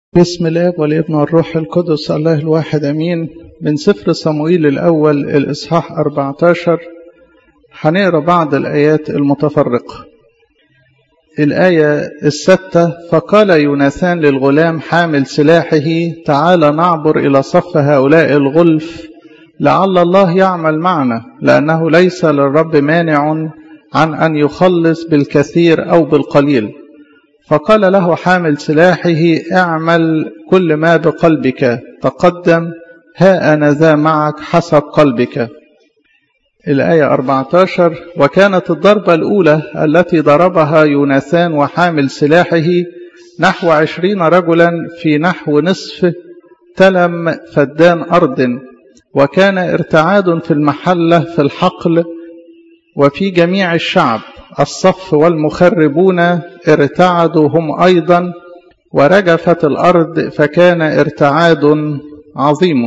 بسم الله والابن والروح القدس الله الواحد امين من سفر صموئيل الاول الاصحاح 14 هنقرا بعض الايات المتفرقه الايه السته فقال يوناثان للغلام حامل سلاحه تعال نعبر الى صف هؤلاء الغلف لعل الله يعمل معنا لانه ليس للرب مانع عن ان يخلص بالكثير او بالقليل فقال له حامل سلاحه اعمل كل ما بقلبك تقدم ها أنا ذا معك حسب قلبك الآية 14 وكانت الضربة الأولى التي ضربها يوناثان وحامل سلاحه نحو عشرين رجلا في نحو نصف تلم فدان أرض وكان ارتعاد في المحلة في الحقل وفي جميع الشعب الصف والمخربون ارتعدوا هم أيضا ورجفت الأرض فكان ارتعاد عظيم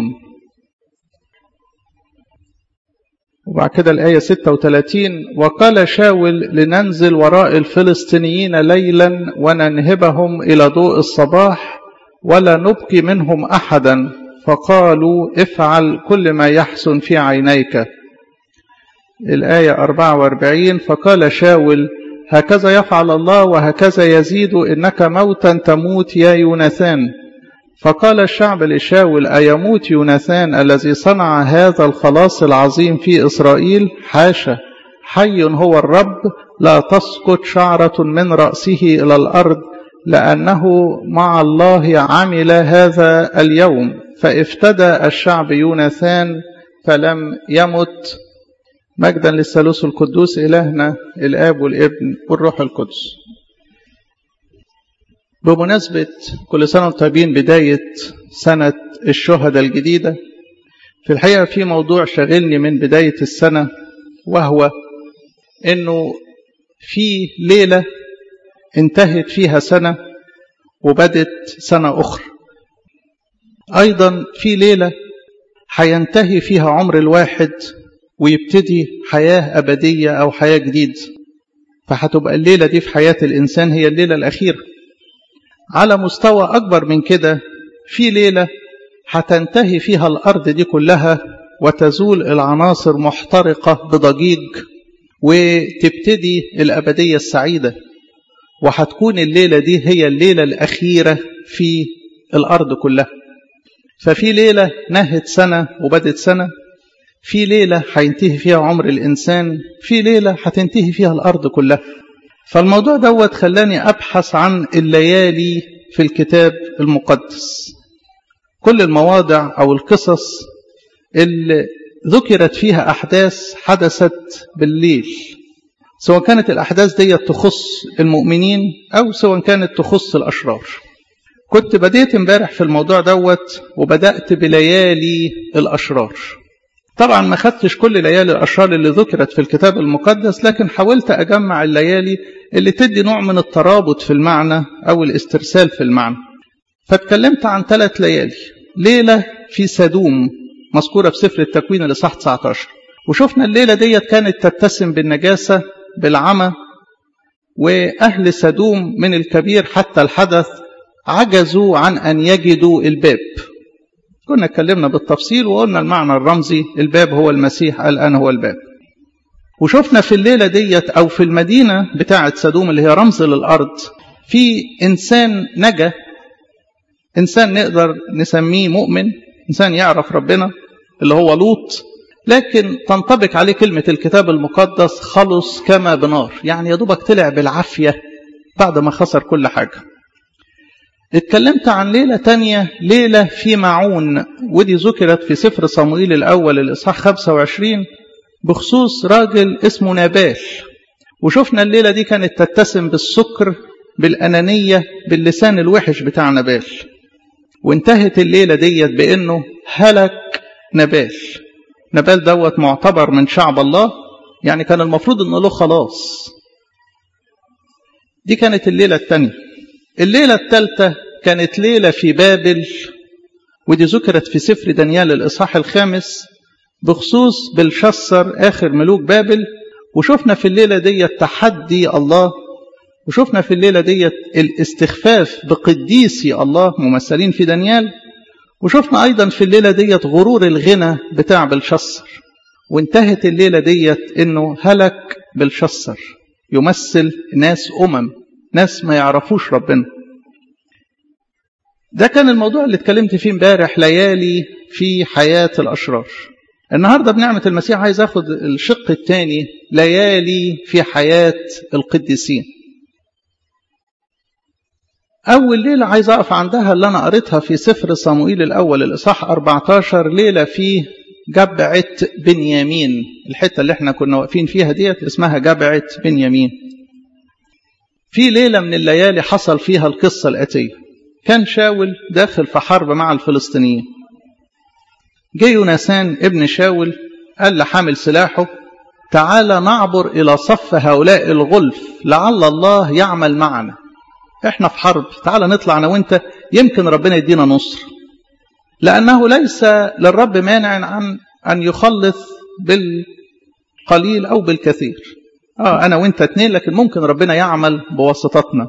وبعد كده الآية 36 وقال شاول لننزل وراء الفلسطينيين ليلا وننهبهم إلى ضوء الصباح ولا نبقي منهم أحدا فقالوا افعل كل ما يحسن في عينيك الآية 44 فقال شاول هكذا يفعل الله وهكذا يزيد إنك موتا تموت يا يوناثان فقال الشعب لشاول أيموت يوناثان الذي صنع هذا الخلاص العظيم في إسرائيل حاشا حي هو الرب لا تسقط شعرة من رأسه إلى الأرض لأنه مع الله عمل هذا اليوم فافتدى الشعب يوناثان فلم يمت مجدا للثالوث القدوس إلهنا الآب والابن والروح القدس بمناسبة كل سنة وانتم طيبين بداية سنة الشهداء الجديدة في الحقيقة في موضوع شاغلني من بداية السنة وهو انه في ليلة انتهت فيها سنة وبدت سنة أخرى أيضا في ليلة هينتهي فيها عمر الواحد ويبتدي حياة أبدية أو حياة جديدة فهتبقى الليلة دي في حياة الإنسان هي الليلة الأخيرة على مستوى أكبر من كده في ليلة هتنتهي فيها الأرض دي كلها وتزول العناصر محترقة بضجيج وتبتدي الأبدية السعيدة وهتكون الليلة دي هي الليلة الأخيرة في الأرض كلها ففي ليلة نهت سنة وبدت سنة في ليلة هينتهي فيها عمر الإنسان في ليلة هتنتهي فيها الأرض كلها فالموضوع دوت خلاني أبحث عن الليالي في الكتاب المقدس كل المواضع أو القصص اللي ذكرت فيها أحداث حدثت بالليل سواء كانت الأحداث دي تخص المؤمنين أو سواء كانت تخص الأشرار كنت بديت امبارح في الموضوع دوت وبدأت بليالي الأشرار طبعا ما خدتش كل ليالي الأشرار اللي ذكرت في الكتاب المقدس لكن حاولت أجمع الليالي اللي تدي نوع من الترابط في المعنى أو الاسترسال في المعنى فاتكلمت عن ثلاث ليالي ليلة في سدوم مذكورة في سفر التكوين الإصحاح 19 وشفنا الليلة ديت كانت تتسم بالنجاسة بالعمى وأهل سدوم من الكبير حتى الحدث عجزوا عن أن يجدوا الباب كنا اتكلمنا بالتفصيل وقلنا المعنى الرمزي الباب هو المسيح الآن هو الباب وشفنا في الليلة ديت أو في المدينة بتاعة سدوم اللي هي رمز للأرض في إنسان نجا إنسان نقدر نسميه مؤمن إنسان يعرف ربنا اللي هو لوط لكن تنطبق عليه كلمة الكتاب المقدس خلص كما بنار يعني يا دوبك طلع بالعافية بعد ما خسر كل حاجة اتكلمت عن ليلة تانية ليلة في معون ودي ذكرت في سفر صموئيل الأول الإصحاح 25 بخصوص راجل اسمه نابال وشفنا الليلة دي كانت تتسم بالسكر بالأنانية باللسان الوحش بتاع نابال وانتهت الليلة ديت بأنه هلك نابال نابال دوت معتبر من شعب الله يعني كان المفروض انه له خلاص دي كانت الليلة الثانية الليلة الثالثة كانت ليلة في بابل ودي ذكرت في سفر دانيال الإصحاح الخامس بخصوص بلشسر آخر ملوك بابل وشفنا في الليلة دي تحدي الله وشفنا في الليلة ديت الاستخفاف بقديسي الله ممثلين في دانيال وشفنا أيضا في الليلة ديت غرور الغنى بتاع بلشصر وانتهت الليلة ديت انه هلك بلشصر يمثل ناس أمم ناس ما يعرفوش ربنا ده كان الموضوع اللي اتكلمت فيه امبارح ليالي في حياة الأشرار النهاردة بنعمة المسيح عايز اخد الشق الثاني ليالي في حياة القديسين أول ليلة عايز أقف عندها اللي أنا قريتها في سفر صموئيل الأول الإصحاح 14 ليلة في جبعة بنيامين الحتة اللي احنا كنا واقفين فيها ديت اسمها جبعة بنيامين في ليلة من الليالي حصل فيها القصة الآتية كان شاول داخل في حرب مع الفلسطينيين جه يونسان ابن شاول قال لحامل سلاحه تعال نعبر إلى صف هؤلاء الغلف لعل الله يعمل معنا احنا في حرب تعال نطلع انا وانت يمكن ربنا يدينا نصر لأنه ليس للرب مانع عن أن يخلص بالقليل أو بالكثير آه أنا وأنت اتنين لكن ممكن ربنا يعمل بواسطتنا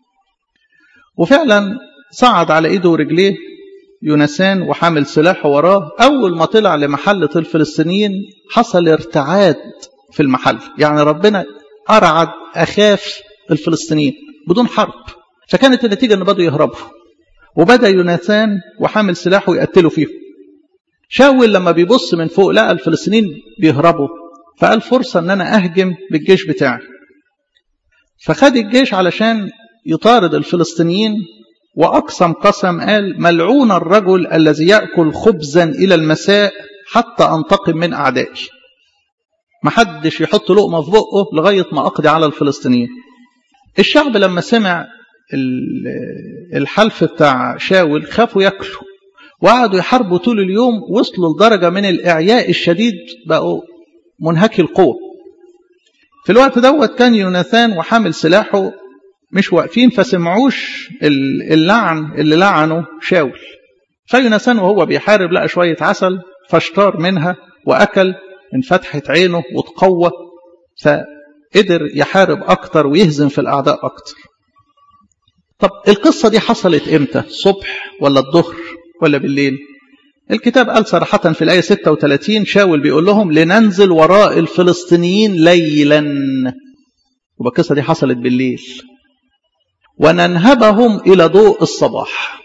وفعلا صعد على إيده ورجليه يونسان وحامل سلاحه وراه أول ما طلع لمحلة الفلسطينيين حصل ارتعاد في المحل يعني ربنا أرعد أخاف الفلسطينيين بدون حرب فكانت النتيجة أن بدوا يهربوا وبدأ يوناثان وحامل سلاحه يقتلوا فيهم شاول لما بيبص من فوق لقى الفلسطينيين بيهربوا فقال فرصة ان انا اهجم بالجيش بتاعي فخد الجيش علشان يطارد الفلسطينيين واقسم قسم قال ملعون الرجل الذي يأكل خبزا الى المساء حتى انتقم من اعدائي محدش يحط لقمة في بقه لغاية ما اقضي على الفلسطينيين الشعب لما سمع الحلف بتاع شاول خافوا ياكلوا وقعدوا يحاربوا طول اليوم وصلوا لدرجة من الإعياء الشديد بقوا منهكي القوة في الوقت دوت كان يوناثان وحامل سلاحه مش واقفين فسمعوش اللعن اللي لعنه شاول فيوناثان وهو بيحارب لقى شوية عسل فاشتار منها وأكل انفتحت عينه وتقوى فقدر يحارب أكتر ويهزم في الأعداء أكتر طب القصة دي حصلت امتى الصبح ولا الظهر ولا بالليل الكتاب قال صراحة في الآية 36 شاول بيقول لهم لننزل وراء الفلسطينيين ليلا يبقى القصة دي حصلت بالليل وننهبهم إلى ضوء الصباح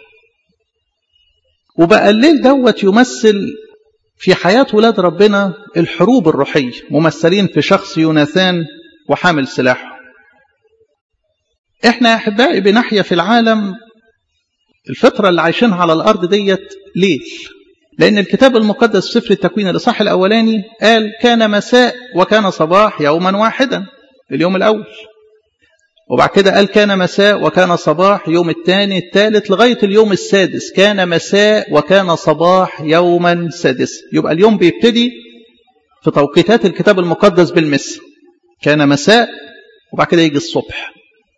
وبقى الليل دوت يمثل في حياة ولاد ربنا الحروب الروحية ممثلين في شخص يوناثان وحامل سلاحه احنا يا احبائي بنحيا في العالم الفترة اللي عايشينها على الأرض ديت ليل لأن الكتاب المقدس سفر التكوين الإصحاح الأولاني قال كان مساء وكان صباح يوما واحدا اليوم الأول وبعد كده قال كان مساء وكان صباح يوم الثاني الثالث لغاية اليوم السادس كان مساء وكان صباح يوما سادس يبقى اليوم بيبتدي في توقيتات الكتاب المقدس بالمس كان مساء وبعد كده يجي الصبح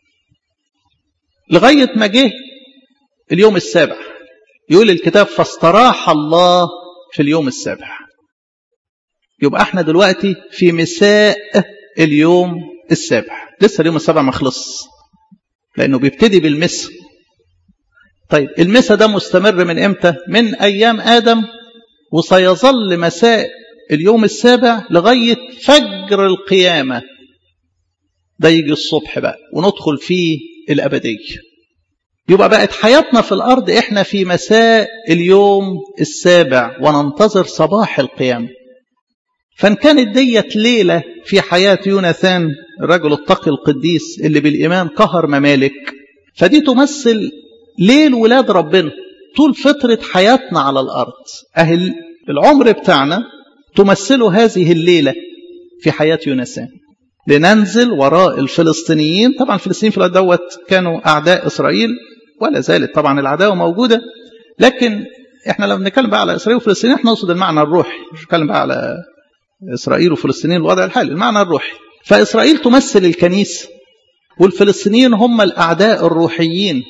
لغاية ما جه اليوم السابع يقول الكتاب فاستراح الله في اليوم السابع يبقى احنا دلوقتي في مساء اليوم السابع لسه اليوم السابع ما خلص لانه بيبتدي بالمس طيب المسا ده مستمر من امتى من ايام ادم وسيظل مساء اليوم السابع لغايه فجر القيامه ده يجي الصبح بقى وندخل فيه الابديه يبقى بقت حياتنا في الارض احنا في مساء اليوم السابع وننتظر صباح القيامه فان كانت ديت ليله في حياه يوناثان الرجل التقي القديس اللي بالايمان قهر ممالك فدي تمثل ليل ولاد ربنا طول فتره حياتنا على الارض اهل العمر بتاعنا تمثله هذه الليله في حياه يوناثان لننزل وراء الفلسطينيين طبعا الفلسطينيين في الوقت دوت كانوا اعداء اسرائيل ولا زالت طبعا العداوه موجوده لكن احنا لو بنتكلم بقى على اسرائيل وفلسطين احنا نقصد المعنى الروحي مش بنتكلم بقى على اسرائيل وفلسطين الوضع الحالي المعنى الروحي فاسرائيل تمثل الكنيسه والفلسطينيين هم الاعداء الروحيين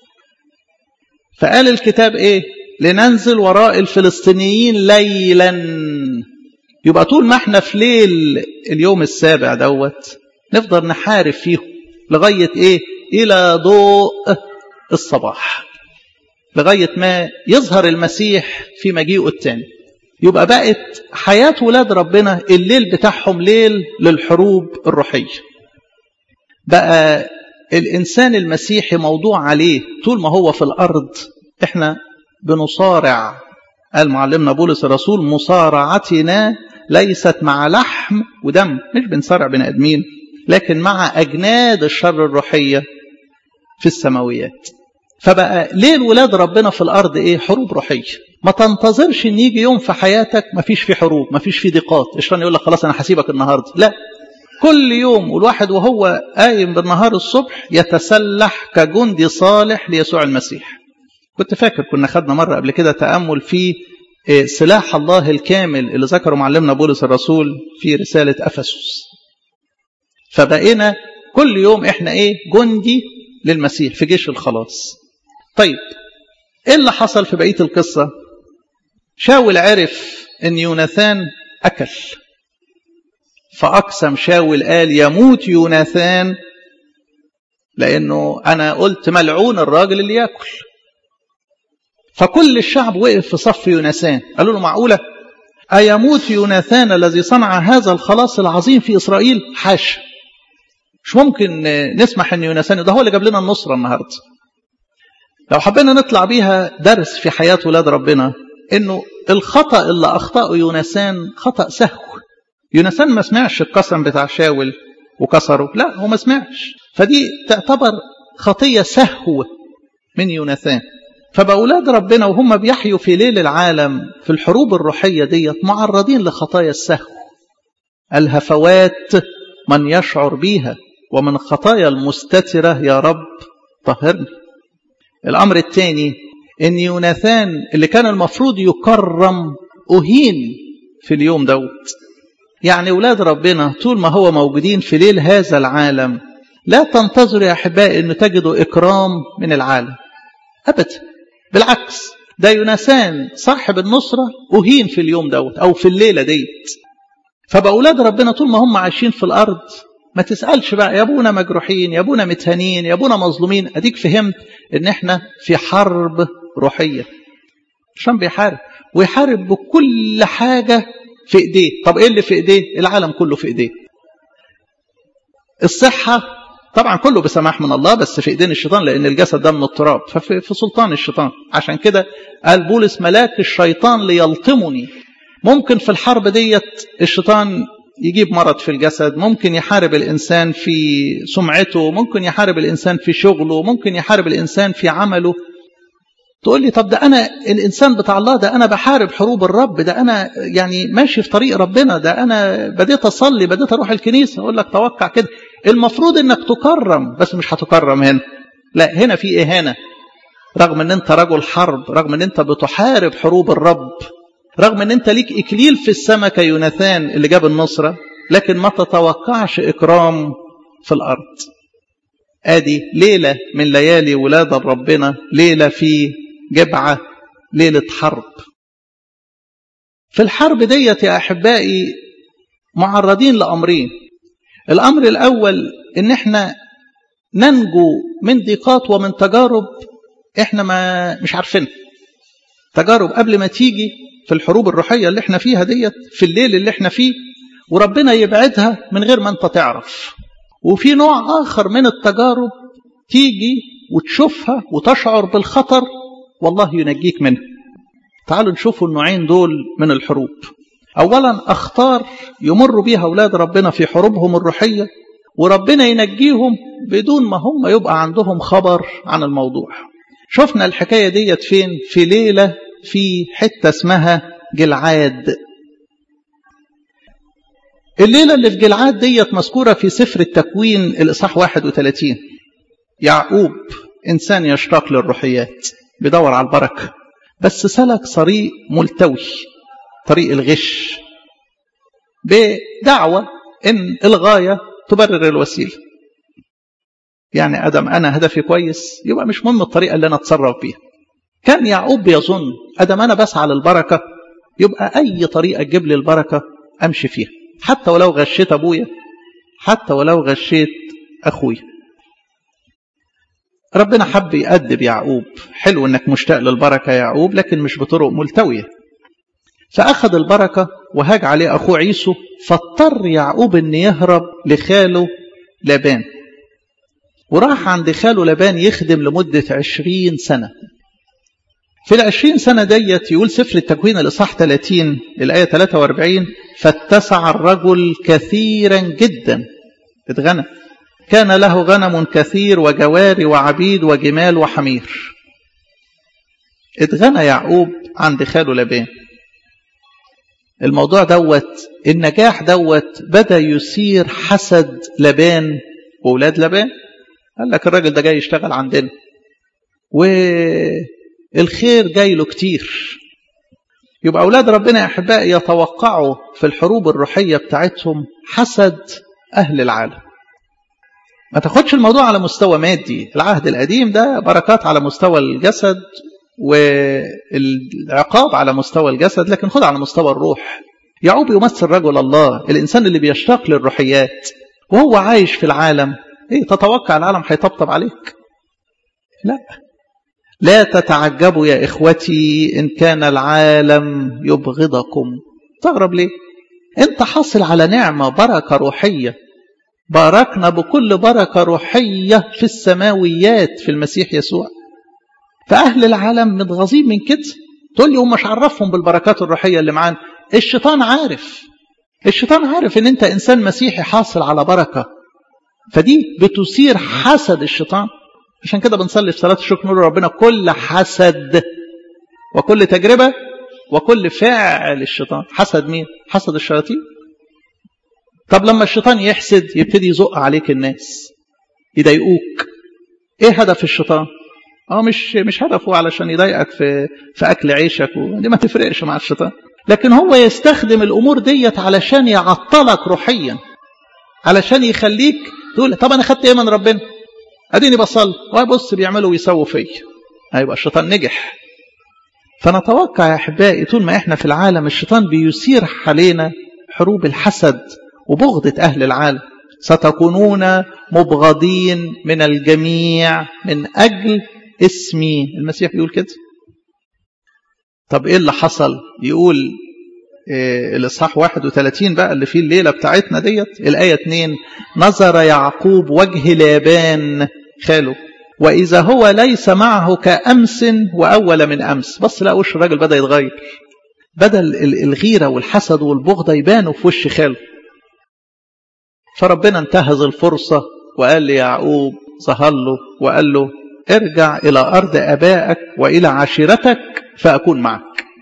فقال الكتاب ايه لننزل وراء الفلسطينيين ليلا يبقى طول ما احنا في ليل اليوم السابع دوت نفضل نحارب فيهم لغاية إيه إلى ضوء الصباح لغاية ما يظهر المسيح في مجيئه الثاني يبقى بقت حياة ولاد ربنا الليل بتاعهم ليل للحروب الروحية بقى الإنسان المسيحي موضوع عليه طول ما هو في الأرض إحنا بنصارع قال معلمنا بولس الرسول مصارعتنا ليست مع لحم ودم مش بنصارع بني ادمين لكن مع اجناد الشر الروحيه في السماويات فبقى ليه الولاد ربنا في الارض ايه حروب روحيه ما تنتظرش ان يجي يوم في حياتك ما فيش فيه حروب ما فيش فيه ضيقات الشيطان يقول لك خلاص انا هسيبك النهارده لا كل يوم والواحد وهو قايم بالنهار الصبح يتسلح كجندي صالح ليسوع المسيح كنت فاكر كنا خدنا مرة قبل كده تأمل في سلاح الله الكامل اللي ذكره معلمنا بولس الرسول في رسالة أفسس فبقينا كل يوم احنا ايه جندي للمسيح في جيش الخلاص طيب ايه اللي حصل في بقية القصة شاول عرف ان يوناثان اكل فاقسم شاول قال يموت يوناثان لانه انا قلت ملعون الراجل اللي ياكل فكل الشعب وقف في صف يوناثان قالوا له معقولة أيموت يوناثان الذي صنع هذا الخلاص العظيم في إسرائيل حاشا مش ممكن نسمح أن يوناثان ده هو اللي جاب لنا النصرة النهاردة لو حبينا نطلع بيها درس في حياة ولاد ربنا أنه الخطأ اللي أخطأه يوناثان خطأ سهو يوناثان ما سمعش القسم بتاع شاول وكسره لا هو ما سمعش فدي تعتبر خطية سهو من يوناثان فبأولاد ربنا وهم بيحيوا في ليل العالم في الحروب الروحية ديت معرضين لخطايا السهو الهفوات من يشعر بيها ومن خطايا المستترة يا رب طهرني الأمر الثاني أن يوناثان اللي كان المفروض يكرم أهين في اليوم دوت يعني أولاد ربنا طول ما هو موجودين في ليل هذا العالم لا تنتظر يا أحبائي أن تجدوا إكرام من العالم أبدا بالعكس ده يونسان صاحب النصرة أهين في اليوم دوت أو في الليلة ديت فبأولاد ربنا طول ما هم عايشين في الأرض ما تسألش بقى يا أبونا مجروحين يا أبونا متهانين يا أبونا مظلومين أديك فهمت إن إحنا في حرب روحية عشان بيحارب ويحارب بكل حاجة في إيديه طب إيه اللي في إيديه العالم كله في إيديه الصحة طبعا كله بسماح من الله بس في ايدين الشيطان لان الجسد ده من التراب ففي في سلطان الشيطان عشان كده قال بولس ملاك الشيطان ليلطمني ممكن في الحرب ديت الشيطان يجيب مرض في الجسد ممكن يحارب الانسان في سمعته ممكن يحارب الانسان في شغله ممكن يحارب الانسان في عمله تقول لي طب ده انا الانسان بتاع الله ده انا بحارب حروب الرب ده انا يعني ماشي في طريق ربنا ده انا بديت اصلي بديت اروح الكنيسه اقول لك توقع كده المفروض انك تكرم بس مش هتكرم هنا لا هنا في اهانه رغم ان انت رجل حرب رغم ان انت بتحارب حروب الرب رغم ان انت ليك اكليل في السماء كيوناثان اللي جاب النصره لكن ما تتوقعش اكرام في الارض ادي ليله من ليالي ولاد ربنا ليله في جبعه ليله حرب في الحرب ديت يا احبائي معرضين لامرين الامر الاول ان احنا ننجو من ضيقات ومن تجارب احنا ما مش عارفينها تجارب قبل ما تيجي في الحروب الروحيه اللي احنا فيها ديت في الليل اللي احنا فيه وربنا يبعدها من غير ما انت تعرف وفي نوع اخر من التجارب تيجي وتشوفها وتشعر بالخطر والله ينجيك منها تعالوا نشوفوا النوعين دول من الحروب اولا اخطار يمر بيها اولاد ربنا في حروبهم الروحيه وربنا ينجيهم بدون ما هم يبقى عندهم خبر عن الموضوع شفنا الحكايه ديت فين في ليله في حته اسمها جلعاد الليله اللي في جلعاد ديت مذكوره في سفر التكوين الاصحاح 31 يعقوب انسان يشتاق للروحيات بيدور على البركه بس سلك طريق ملتوي طريق الغش بدعوة إن الغاية تبرر الوسيلة يعني أدم أنا هدفي كويس يبقى مش مهم الطريقة اللي أنا أتصرف بيها كان يعقوب بيظن أدم أنا بسعى للبركة يبقى أي طريقة تجيب لي البركة أمشي فيها حتى ولو غشيت أبويا حتى ولو غشيت أخويا ربنا حب يأدب يعقوب حلو انك مشتاق للبركة يا يعقوب لكن مش بطرق ملتوية فأخذ البركة وهاج عليه أخوه عيسو فاضطر يعقوب أن يهرب لخاله لابان وراح عند خاله لابان يخدم لمدة عشرين سنة في العشرين سنة ديت يقول سفر التكوين الإصحاح 30 الآية 43 فاتسع الرجل كثيرا جدا اتغنى كان له غنم كثير وجواري وعبيد وجمال وحمير اتغنى يعقوب عند خاله لابان الموضوع دوت النجاح دوت بدأ يثير حسد لبان وولاد لبان قال لك الراجل ده جاي يشتغل عندنا والخير جاي له كتير يبقى أولاد ربنا يا أحبائي يتوقعوا في الحروب الروحية بتاعتهم حسد أهل العالم ما تاخدش الموضوع على مستوى مادي العهد القديم ده بركات على مستوى الجسد والعقاب على مستوى الجسد لكن خد على مستوى الروح يعقوب يمثل رجل الله الإنسان اللي بيشتاق للروحيات وهو عايش في العالم ايه تتوقع العالم هيطبطب عليك لا لا تتعجبوا يا إخوتي إن كان العالم يبغضكم تغرب ليه انت حاصل على نعمة بركة روحية باركنا بكل بركة روحية في السماويات في المسيح يسوع فأهل العالم متغاظين من كده تقول لي هم مش عرفهم بالبركات الروحية اللي معانا الشيطان عارف الشيطان عارف ان انت انسان مسيحي حاصل على بركة فدي بتثير حسد الشيطان عشان كده بنصلي في صلاة الشكر نقول ربنا كل حسد وكل تجربة وكل فعل الشيطان حسد مين حسد الشياطين طب لما الشيطان يحسد يبتدي يزق عليك الناس يضايقوك ايه هدف الشيطان اه مش مش هدفه علشان يضايقك في في اكل عيشك ودي ما تفرقش مع الشيطان لكن هو يستخدم الامور ديت علشان يعطلك روحيا علشان يخليك تقول طب انا خدت ايه من ربنا اديني بصلي وبص بيعملوا ويسووا فيا هيبقى الشيطان نجح فنتوقع يا احبائي طول ما احنا في العالم الشيطان بيثير علينا حروب الحسد وبغضة اهل العالم ستكونون مبغضين من الجميع من اجل اسمي المسيح بيقول كده طب ايه اللي حصل يقول إيه الاصحاح 31 بقى اللي فيه الليله بتاعتنا ديت الايه 2 نظر يعقوب وجه لابان خاله واذا هو ليس معه كامس واول من امس بص لا وش الراجل بدا يتغير بدا الغيره والحسد والبغضه يبانوا في وش خاله فربنا انتهز الفرصه وقال ليعقوب ظهر له وقال له ارجع إلى أرض أبائك وإلى عشيرتك فأكون معك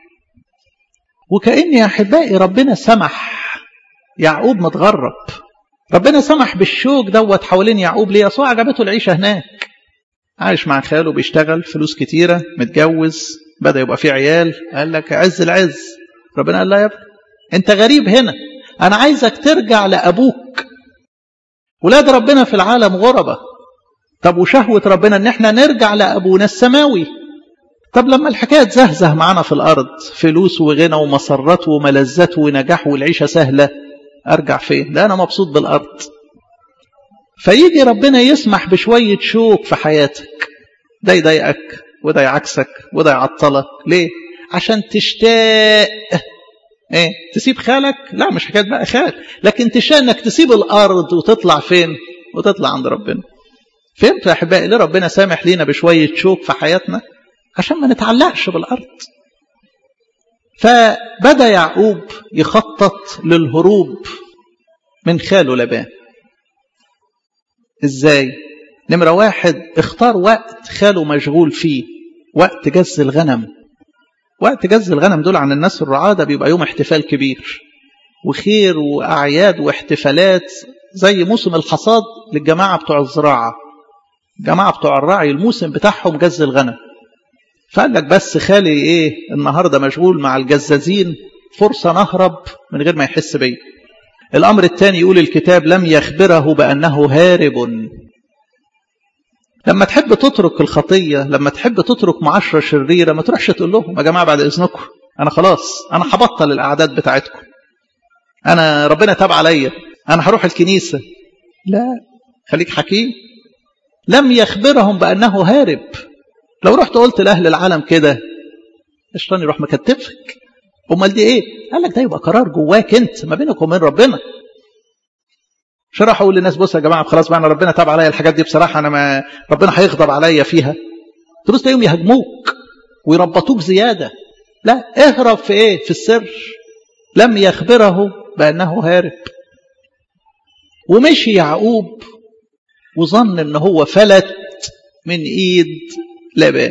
وكأن يا أحبائي ربنا سمح يعقوب متغرب ربنا سمح بالشوك دوت حوالين يعقوب ليه أصلا عجبته العيشة هناك عايش مع خاله بيشتغل فلوس كتيرة متجوز بدأ يبقى فيه عيال قال لك عز العز ربنا قال لا يا ابني انت غريب هنا انا عايزك ترجع لابوك ولاد ربنا في العالم غربة طب وشهوة ربنا ان احنا نرجع لابونا السماوي طب لما الحكاية تزهزه معانا في الارض فلوس وغنى ومسرات وملذات ونجاح والعيشة سهلة ارجع فين ده انا مبسوط بالارض فيجي ربنا يسمح بشوية شوك في حياتك ده يضايقك وده يعكسك وده يعطلك ليه عشان تشتاق ايه تسيب خالك لا مش حكايه بقى خال لكن تشاء انك تسيب الارض وتطلع فين وتطلع عند ربنا فهمتوا يا احبائي ليه ربنا سامح لينا بشويه شوك في حياتنا عشان ما نتعلقش بالارض فبدا يعقوب يخطط للهروب من خاله لبان ازاي نمرة واحد اختار وقت خاله مشغول فيه وقت جز الغنم وقت جز الغنم دول عن الناس الرعاة ده بيبقى يوم احتفال كبير وخير وأعياد واحتفالات زي موسم الحصاد للجماعة بتوع الزراعة الجماعة بتوع الرعي الموسم بتاعهم جز الغنم فقال لك بس خالي ايه النهاردة مشغول مع الجزازين فرصة نهرب من غير ما يحس بيا الأمر الثاني يقول الكتاب لم يخبره بأنه هارب لما تحب تترك الخطية لما تحب تترك معاشرة شريرة ما تروحش تقول لهم يا جماعة بعد إذنكم أنا خلاص أنا هبطل الأعداد بتاعتكم أنا ربنا تاب عليا أنا هروح الكنيسة لا خليك حكيم لم يخبرهم بأنه هارب لو رحت قلت لأهل العالم كده الشيطان يروح مكتفك امال دي ايه قال لك ده يبقى قرار جواك انت ما بينك وبين ربنا شرح اقول للناس بصوا يا جماعه خلاص بقى انا ربنا تاب عليا الحاجات دي بصراحه انا ما ربنا هيغضب عليا فيها تبص تلاقيهم يهاجموك ويربطوك زياده لا اهرب في ايه في السر لم يخبره بانه هارب ومشي يعقوب وظن ان هو فلت من ايد لابان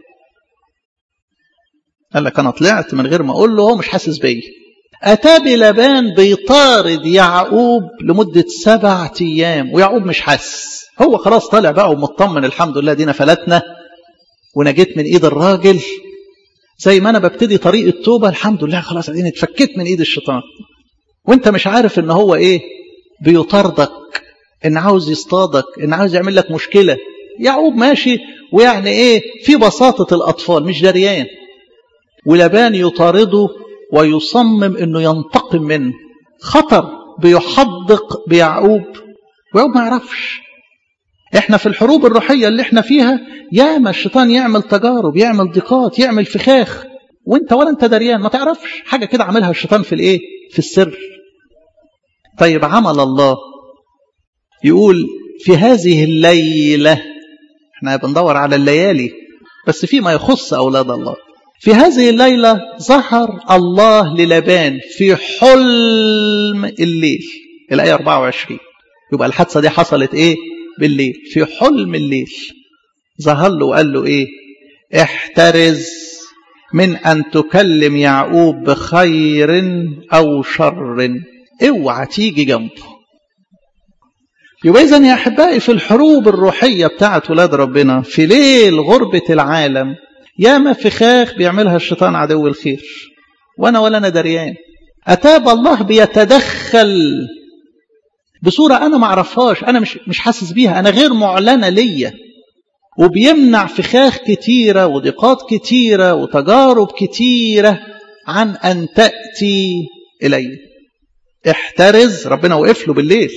قال لك انا طلعت من غير ما اقول له هو مش حاسس بيا اتى بلبان بيطارد يعقوب لمده سبعة ايام ويعقوب مش حاسس هو خلاص طالع بقى ومطمن الحمد لله دينا فلتنا ونجيت من ايد الراجل زي ما انا ببتدي طريق التوبه الحمد لله خلاص اديني اتفكيت من ايد الشيطان وانت مش عارف ان هو ايه بيطاردك ان عاوز يصطادك ان عاوز يعمل لك مشكله يعقوب ماشي ويعني ايه في بساطه الاطفال مش دريان ولبان يطارده ويصمم انه ينتقم منه خطر بيحدق بيعقوب ويعقوب ما يعرفش احنا في الحروب الروحية اللي احنا فيها ياما الشيطان يعمل تجارب يعمل ضيقات يعمل فخاخ وانت ولا انت دريان ما تعرفش حاجة كده عملها الشيطان في الايه في السر طيب عمل الله يقول في هذه الليلة احنا بندور على الليالي بس فيما يخص أولاد الله في هذه الليلة ظهر الله للبان في حلم الليل الآية 24 يبقى الحادثة دي حصلت إيه بالليل في حلم الليل ظهر له وقال له إيه احترز من أن تكلم يعقوب بخير أو شر اوعى تيجي جنبه يبقى إذن يا أحبائي في الحروب الروحية بتاعت ولاد ربنا في ليل غربة العالم ياما فخاخ بيعملها الشيطان عدو الخير وانا ولا انا دريان اتاب الله بيتدخل بصوره انا ما اعرفهاش انا مش مش حاسس بيها انا غير معلنه ليا وبيمنع فخاخ كتيره وضيقات كتيره وتجارب كتيره عن ان تاتي الي احترز ربنا وقف له بالليل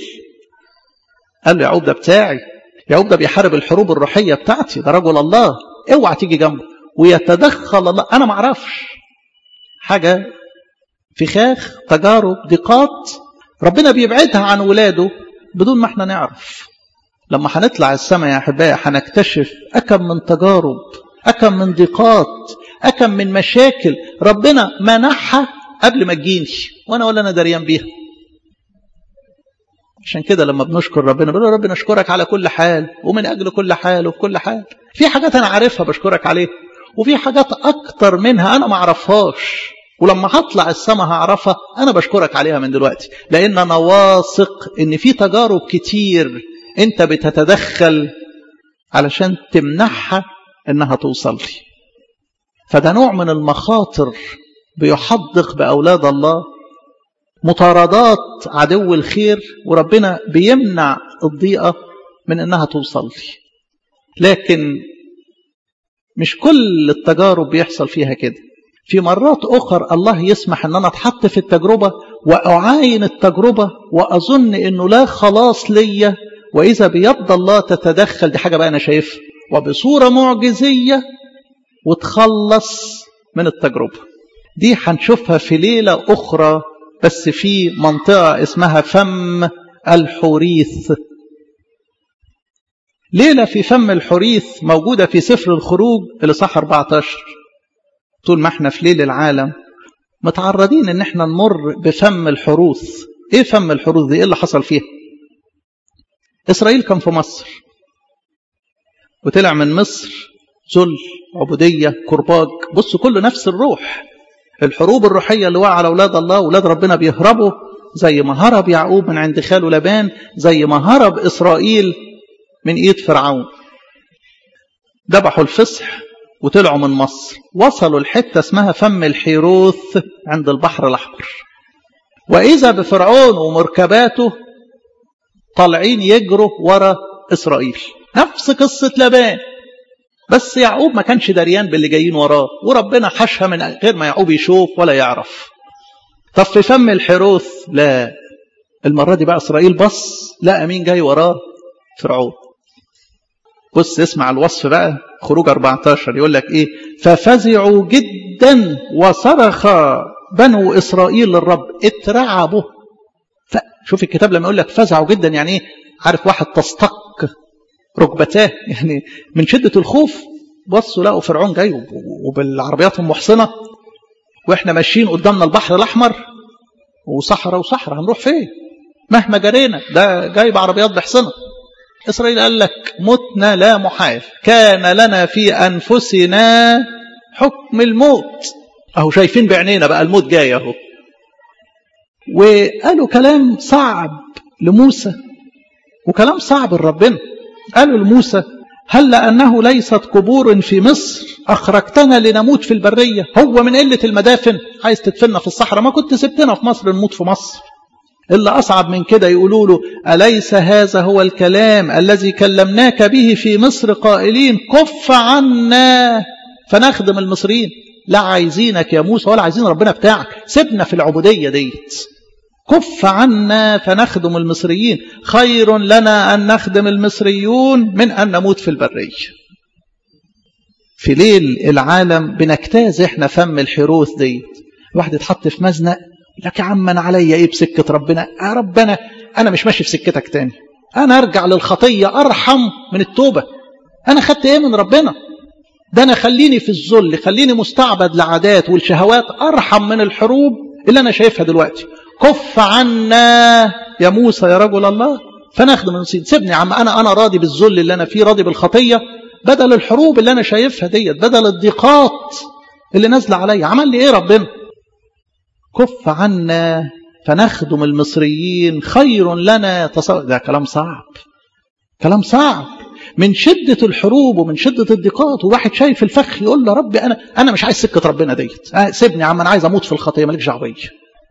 قال له يعقوب ده بتاعي يعقوب ده بيحارب الحروب الروحيه بتاعتي ده رجل الله اوعى تيجي جنبه ويتدخل الله انا ما اعرفش حاجه فخاخ تجارب ضيقات ربنا بيبعدها عن ولاده بدون ما احنا نعرف لما هنطلع السماء يا احبائي هنكتشف اكم من تجارب اكم من ضيقات اكم من مشاكل ربنا منحها قبل ما تجيني وانا ولا انا دريان بيها عشان كده لما بنشكر ربنا بنقول ربنا اشكرك على كل حال ومن اجل كل حال وفي كل حال في حاجات انا عارفها بشكرك عليها وفي حاجات اكتر منها انا ما اعرفهاش ولما هطلع السما هعرفها انا بشكرك عليها من دلوقتي لان انا واثق ان في تجارب كتير انت بتتدخل علشان تمنحها انها توصل لي فده نوع من المخاطر بيحدق باولاد الله مطاردات عدو الخير وربنا بيمنع الضيقه من انها توصل لي لكن مش كل التجارب بيحصل فيها كده في مرات أخر الله يسمح أن أنا أتحط في التجربة وأعاين التجربة وأظن أنه لا خلاص ليا وإذا بيد الله تتدخل دي حاجة بقى أنا شايفها وبصورة معجزية وتخلص من التجربة دي هنشوفها في ليلة أخرى بس في منطقة اسمها فم الحوريث ليلة في فم الحريث موجودة في سفر الخروج اللي صح 14 طول ما احنا في ليل العالم متعرضين ان احنا نمر بفم الحروث ايه فم الحروث دي ايه اللي حصل فيها اسرائيل كان في مصر وطلع من مصر ذل عبودية كرباج بصوا كله نفس الروح الحروب الروحية اللي وقع على أولاد الله أولاد ربنا بيهربوا زي ما هرب يعقوب من عند خاله لبان زي ما هرب إسرائيل من ايد فرعون ذبحوا الفصح وطلعوا من مصر وصلوا الحتة اسمها فم الحيروث عند البحر الأحمر وإذا بفرعون ومركباته طالعين يجروا ورا إسرائيل نفس قصة لبان بس يعقوب ما كانش دريان باللي جايين وراه وربنا حشها من غير ما يعقوب يشوف ولا يعرف طب في فم الحيروث لا المرة دي بقى إسرائيل بص لقى مين جاي وراه فرعون بص اسمع الوصف بقى خروج 14 يقول لك ايه ففزعوا جدا وصرخ بنو اسرائيل للرب اترعبوا شوف الكتاب لما يقول لك فزعوا جدا يعني ايه عارف واحد تصطك ركبتاه يعني من شدة الخوف بصوا لقوا فرعون جاي وبالعربيات المحصنة واحنا ماشيين قدامنا البحر الاحمر وصحراء وصحراء هنروح فين مهما جرينا ده جاي بعربيات بحصنة إسرائيل قال لك متنا لا محال كان لنا في أنفسنا حكم الموت أهو شايفين بعينينا بقى الموت جاي أهو وقالوا كلام صعب لموسى وكلام صعب لربنا قالوا لموسى هل لأنه ليست قبور في مصر أخرجتنا لنموت في البرية هو من قلة المدافن عايز تدفننا في الصحراء ما كنت سبتنا في مصر نموت في مصر اللي أصعب من كده يقولوا له أليس هذا هو الكلام الذي كلمناك به في مصر قائلين كف عنا فنخدم المصريين لا عايزينك يا موسى ولا عايزين ربنا بتاعك سيبنا في العبودية ديت كف عنا فنخدم المصريين خير لنا أن نخدم المصريون من أن نموت في البرية في ليل العالم بنجتاز احنا فم الحروث ديت الواحد يتحط في مزنق لك يا عم انا عليا ايه بسكه ربنا يا ربنا انا مش ماشي في سكتك تاني انا ارجع للخطيه ارحم من التوبه انا خدت ايه من ربنا ده انا خليني في الذل خليني مستعبد لعادات والشهوات ارحم من الحروب اللي انا شايفها دلوقتي كف عنا يا موسى يا رجل الله فنخدم المسيح سيبني يا عم انا انا راضي بالذل اللي انا فيه راضي بالخطيه بدل الحروب اللي انا شايفها ديت بدل الضيقات اللي نازله عليا عمل لي ايه ربنا كف عنا فنخدم المصريين خير لنا تصور ده كلام صعب كلام صعب من شدة الحروب ومن شدة الضيقات وواحد شايف الفخ يقول له ربي أنا أنا مش عايز سكة ربنا ديت آه سيبني يا عم أنا عايز أموت في الخطية مالكش دعوة بيا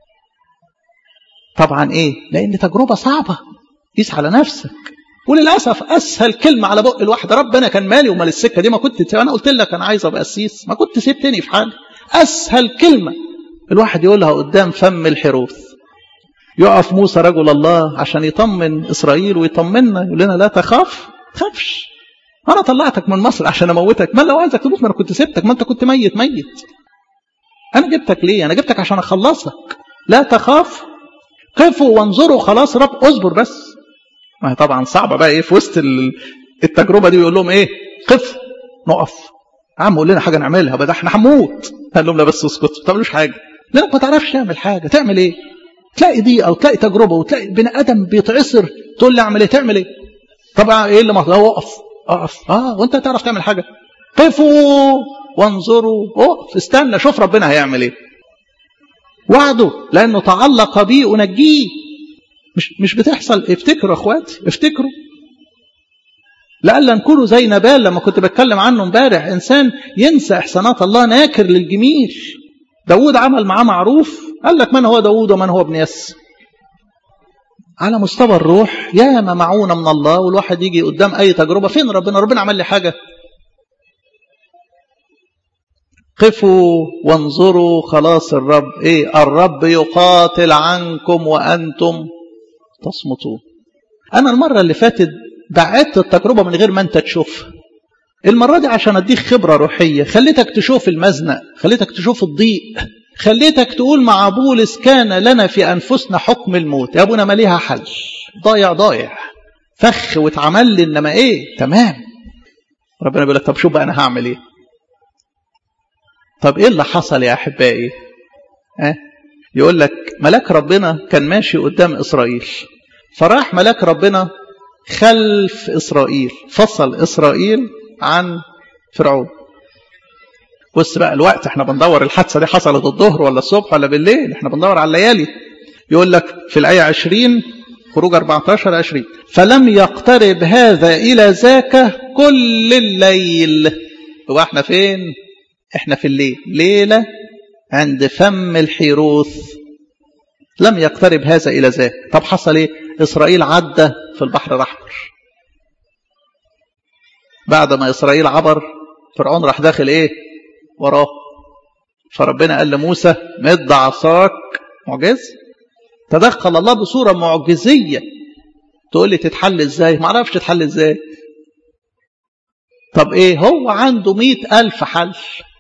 طبعا إيه؟ لأن تجربة صعبة قيس على نفسك وللأسف أسهل كلمة على بق الواحد رب أنا كان مالي ومال السكة دي ما كنت أنا قلت لك أنا عايز أبقى قسيس ما كنت سبتني في حالي أسهل كلمة الواحد يقولها قدام فم الحروث يقف موسى رجل الله عشان يطمن إسرائيل ويطمنا يقول لنا لا تخاف تخافش أنا طلعتك من مصر عشان أموتك ما لو عايزك تموت ما أنا كنت سبتك ما أنت كنت ميت ميت أنا جبتك ليه أنا جبتك عشان أخلصك لا تخاف قفوا وانظروا خلاص رب اصبر بس ما هي طبعا صعبة بقى إيه في وسط التجربة دي يقول لهم إيه قفوا نقف عم قول لنا حاجة نعملها بدل احنا هنموت قال لهم لا بس اسكتوا ما تعملوش حاجة لانك ما تعرفش تعمل حاجة تعمل ايه تلاقي ضيقة وتلاقي تجربة وتلاقي بني ادم بيتعصر تقول لي اعمل ايه تعمل ايه طبعا ايه اللي مطلوب اقف اقف اه وانت تعرف تعمل حاجة قفوا وانظروا اقف استنى شوف ربنا هيعمل ايه وعده لانه تعلق بي انجيه مش مش بتحصل افتكروا اخواتي افتكروا لألا نكونوا زي نبال لما كنت بتكلم عنه امبارح إنسان ينسى إحسانات الله ناكر للجميل داود عمل معاه معروف قال لك من هو داود ومن هو ابن يس على مستوى الروح ياما معونة من الله والواحد يجي قدام أي تجربة فين ربنا ربنا عمل لي حاجة قفوا وانظروا خلاص الرب ايه الرب يقاتل عنكم وأنتم تصمتون أنا المرة اللي فاتت بعدت التجربة من غير ما أنت تشوفها المرة دي عشان أديك خبرة روحية خليتك تشوف المزنق خليتك تشوف الضيق خليتك تقول مع بولس كان لنا في أنفسنا حكم الموت يا أبونا ما ليها حل ضايع ضايع فخ واتعمل لي إنما إيه تمام ربنا بيقول لك طب شوف بقى أنا هعمل إيه طب إيه اللي حصل يا أحبائي أه؟ يقول لك ملاك ربنا كان ماشي قدام إسرائيل فراح ملاك ربنا خلف إسرائيل فصل إسرائيل عن فرعون بص بقى الوقت احنا بندور الحادثة دي حصلت الظهر ولا الصبح ولا بالليل احنا بندور على الليالي يقول لك في الآية 20 خروج 14 20 فلم يقترب هذا إلى ذاك كل الليل هو احنا فين احنا في الليل ليلة عند فم الحيروث لم يقترب هذا إلى ذاك طب حصل ايه إسرائيل عدى في البحر الأحمر بعد ما إسرائيل عبر فرعون راح داخل إيه وراه فربنا قال لموسى مد عصاك معجز تدخل الله بصورة معجزية تقول لي تتحل ازاي ما اعرفش تتحل ازاي طب ايه هو عنده مئة ألف حل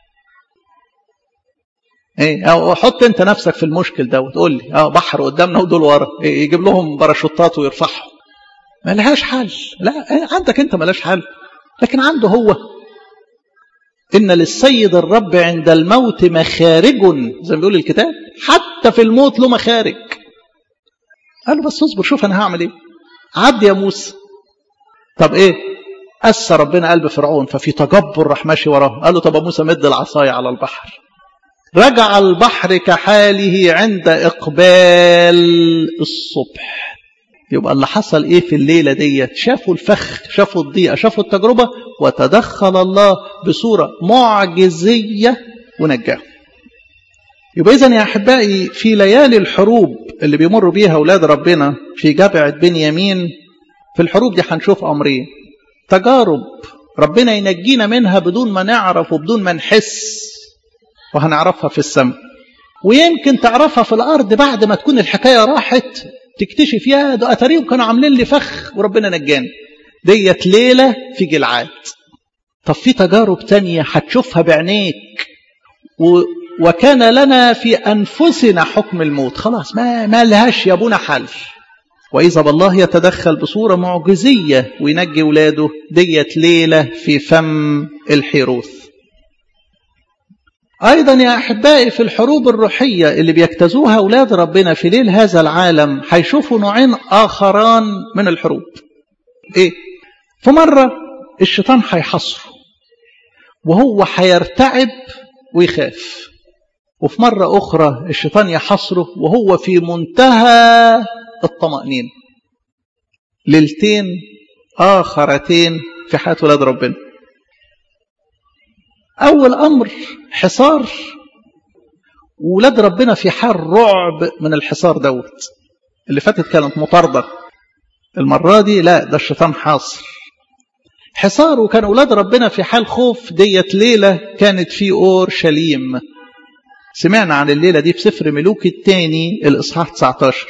ايه او حط انت نفسك في المشكل ده وتقول لي اه بحر قدامنا ودول ورا إيه يجيب لهم باراشوتات ويرفعهم ما لهاش حل لا إيه عندك انت ملاش حل لكن عنده هو ان للسيد الرب عند الموت مخارج زي ما بيقول الكتاب حتى في الموت له مخارج قال له بس اصبر شوف انا هعمل ايه عدي يا موسى طب ايه أسى ربنا قلب فرعون ففي تجبر راح ماشي وراه قال له طب يا موسى مد العصاية على البحر رجع البحر كحاله عند إقبال الصبح يبقى اللي حصل إيه في الليلة دي شافوا الفخ شافوا الضيقة شافوا التجربة وتدخل الله بصورة معجزية ونجاهم يبقى إذن يا أحبائي في ليالي الحروب اللي بيمر بيها أولاد ربنا في جبعة بنيامين في الحروب دي هنشوف أمرين تجارب ربنا ينجينا منها بدون ما نعرف وبدون ما نحس وهنعرفها في السماء ويمكن تعرفها في الأرض بعد ما تكون الحكاية راحت تكتشف يا ده أتاريهم كانوا عاملين لي فخ وربنا نجاني ديت ليلة في جلعاد طب في تجارب تانية هتشوفها بعينيك و... وكان لنا في أنفسنا حكم الموت خلاص ما, ما لهاش يا ابونا حل وإذا بالله يتدخل بصورة معجزية وينجي ولاده ديت ليلة في فم الحيروث أيضا يا أحبائي في الحروب الروحية اللي بيجتازوها أولاد ربنا في ليل هذا العالم هيشوفوا نوعين آخران من الحروب إيه؟ في مرة الشيطان هيحصره وهو هيرتعب ويخاف وفي مرة أخرى الشيطان يحصره وهو في منتهى الطمأنينة ليلتين آخرتين في حياة ولاد ربنا أول أمر حصار ولاد ربنا في حال رعب من الحصار دوت اللي فاتت كانت مطاردة المرة دي لا ده الشيطان حاصر حصار وكان أولاد ربنا في حال خوف ديت ليلة كانت في أورشليم سمعنا عن الليلة دي في سفر ملوك الثاني الإصحاح 19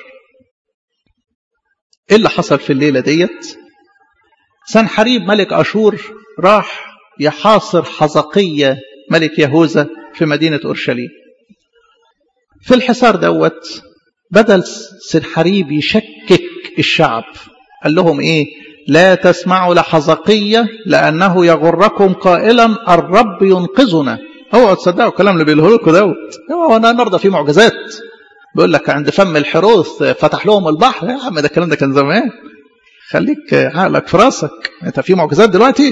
إيه اللي حصل في الليلة ديت سنحريب ملك أشور راح يحاصر حزقية ملك يهوذا في مدينة أورشليم في الحصار دوت بدل سنحريب يشكك الشعب قال لهم إيه لا تسمعوا لحزقية لأنه يغركم قائلا الرب ينقذنا اوعوا تصدقوا الكلام اللي بيقوله لكم دوت هو انا النهارده في معجزات بيقول لك عند فم الحروث فتح لهم البحر يا عم ده الكلام ده كان زمان خليك عقلك في راسك انت في معجزات دلوقتي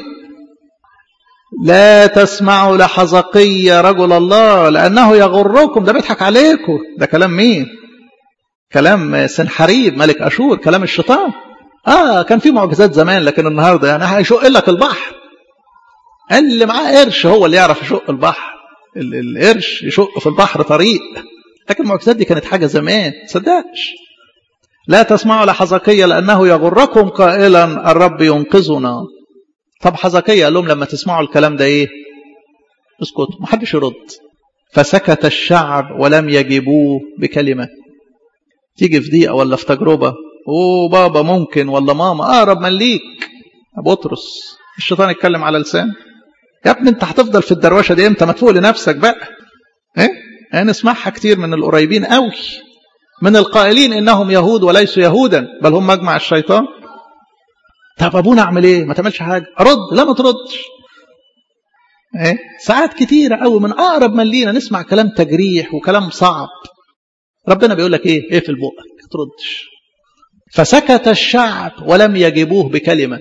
لا تسمعوا لحزقية رجل الله لأنه يغركم ده بيضحك عليكم ده كلام مين كلام سنحريب ملك أشور كلام الشيطان آه كان في معجزات زمان لكن النهاردة يعني هيشق لك البحر اللي معاه قرش هو اللي يعرف يشق البحر القرش يشق في البحر طريق لكن المعجزات دي كانت حاجة زمان تصدقش لا تسمعوا لحزقية لأنه يغركم قائلا الرب ينقذنا طب حزقية قال لهم لما تسمعوا الكلام ده ايه اسكتوا محدش يرد فسكت الشعب ولم يجيبوه بكلمة تيجي في دقيقة ولا في تجربة اوه بابا ممكن ولا ماما اقرب من ليك بطرس الشيطان يتكلم على لسان يا ابني انت هتفضل في الدروشه دي امتى ما تفوق لنفسك بقى ايه انا نسمعها كتير من القريبين قوي من القائلين انهم يهود وليسوا يهودا بل هم مجمع الشيطان طب ابونا اعمل ايه ما تعملش حاجه ارد لا ما تردش ايه ساعات كتيرة قوي من اقرب من لينا نسمع كلام تجريح وكلام صعب ربنا بيقول لك ايه ايه في البقك ما تردش فسكت الشعب ولم يجيبوه بكلمه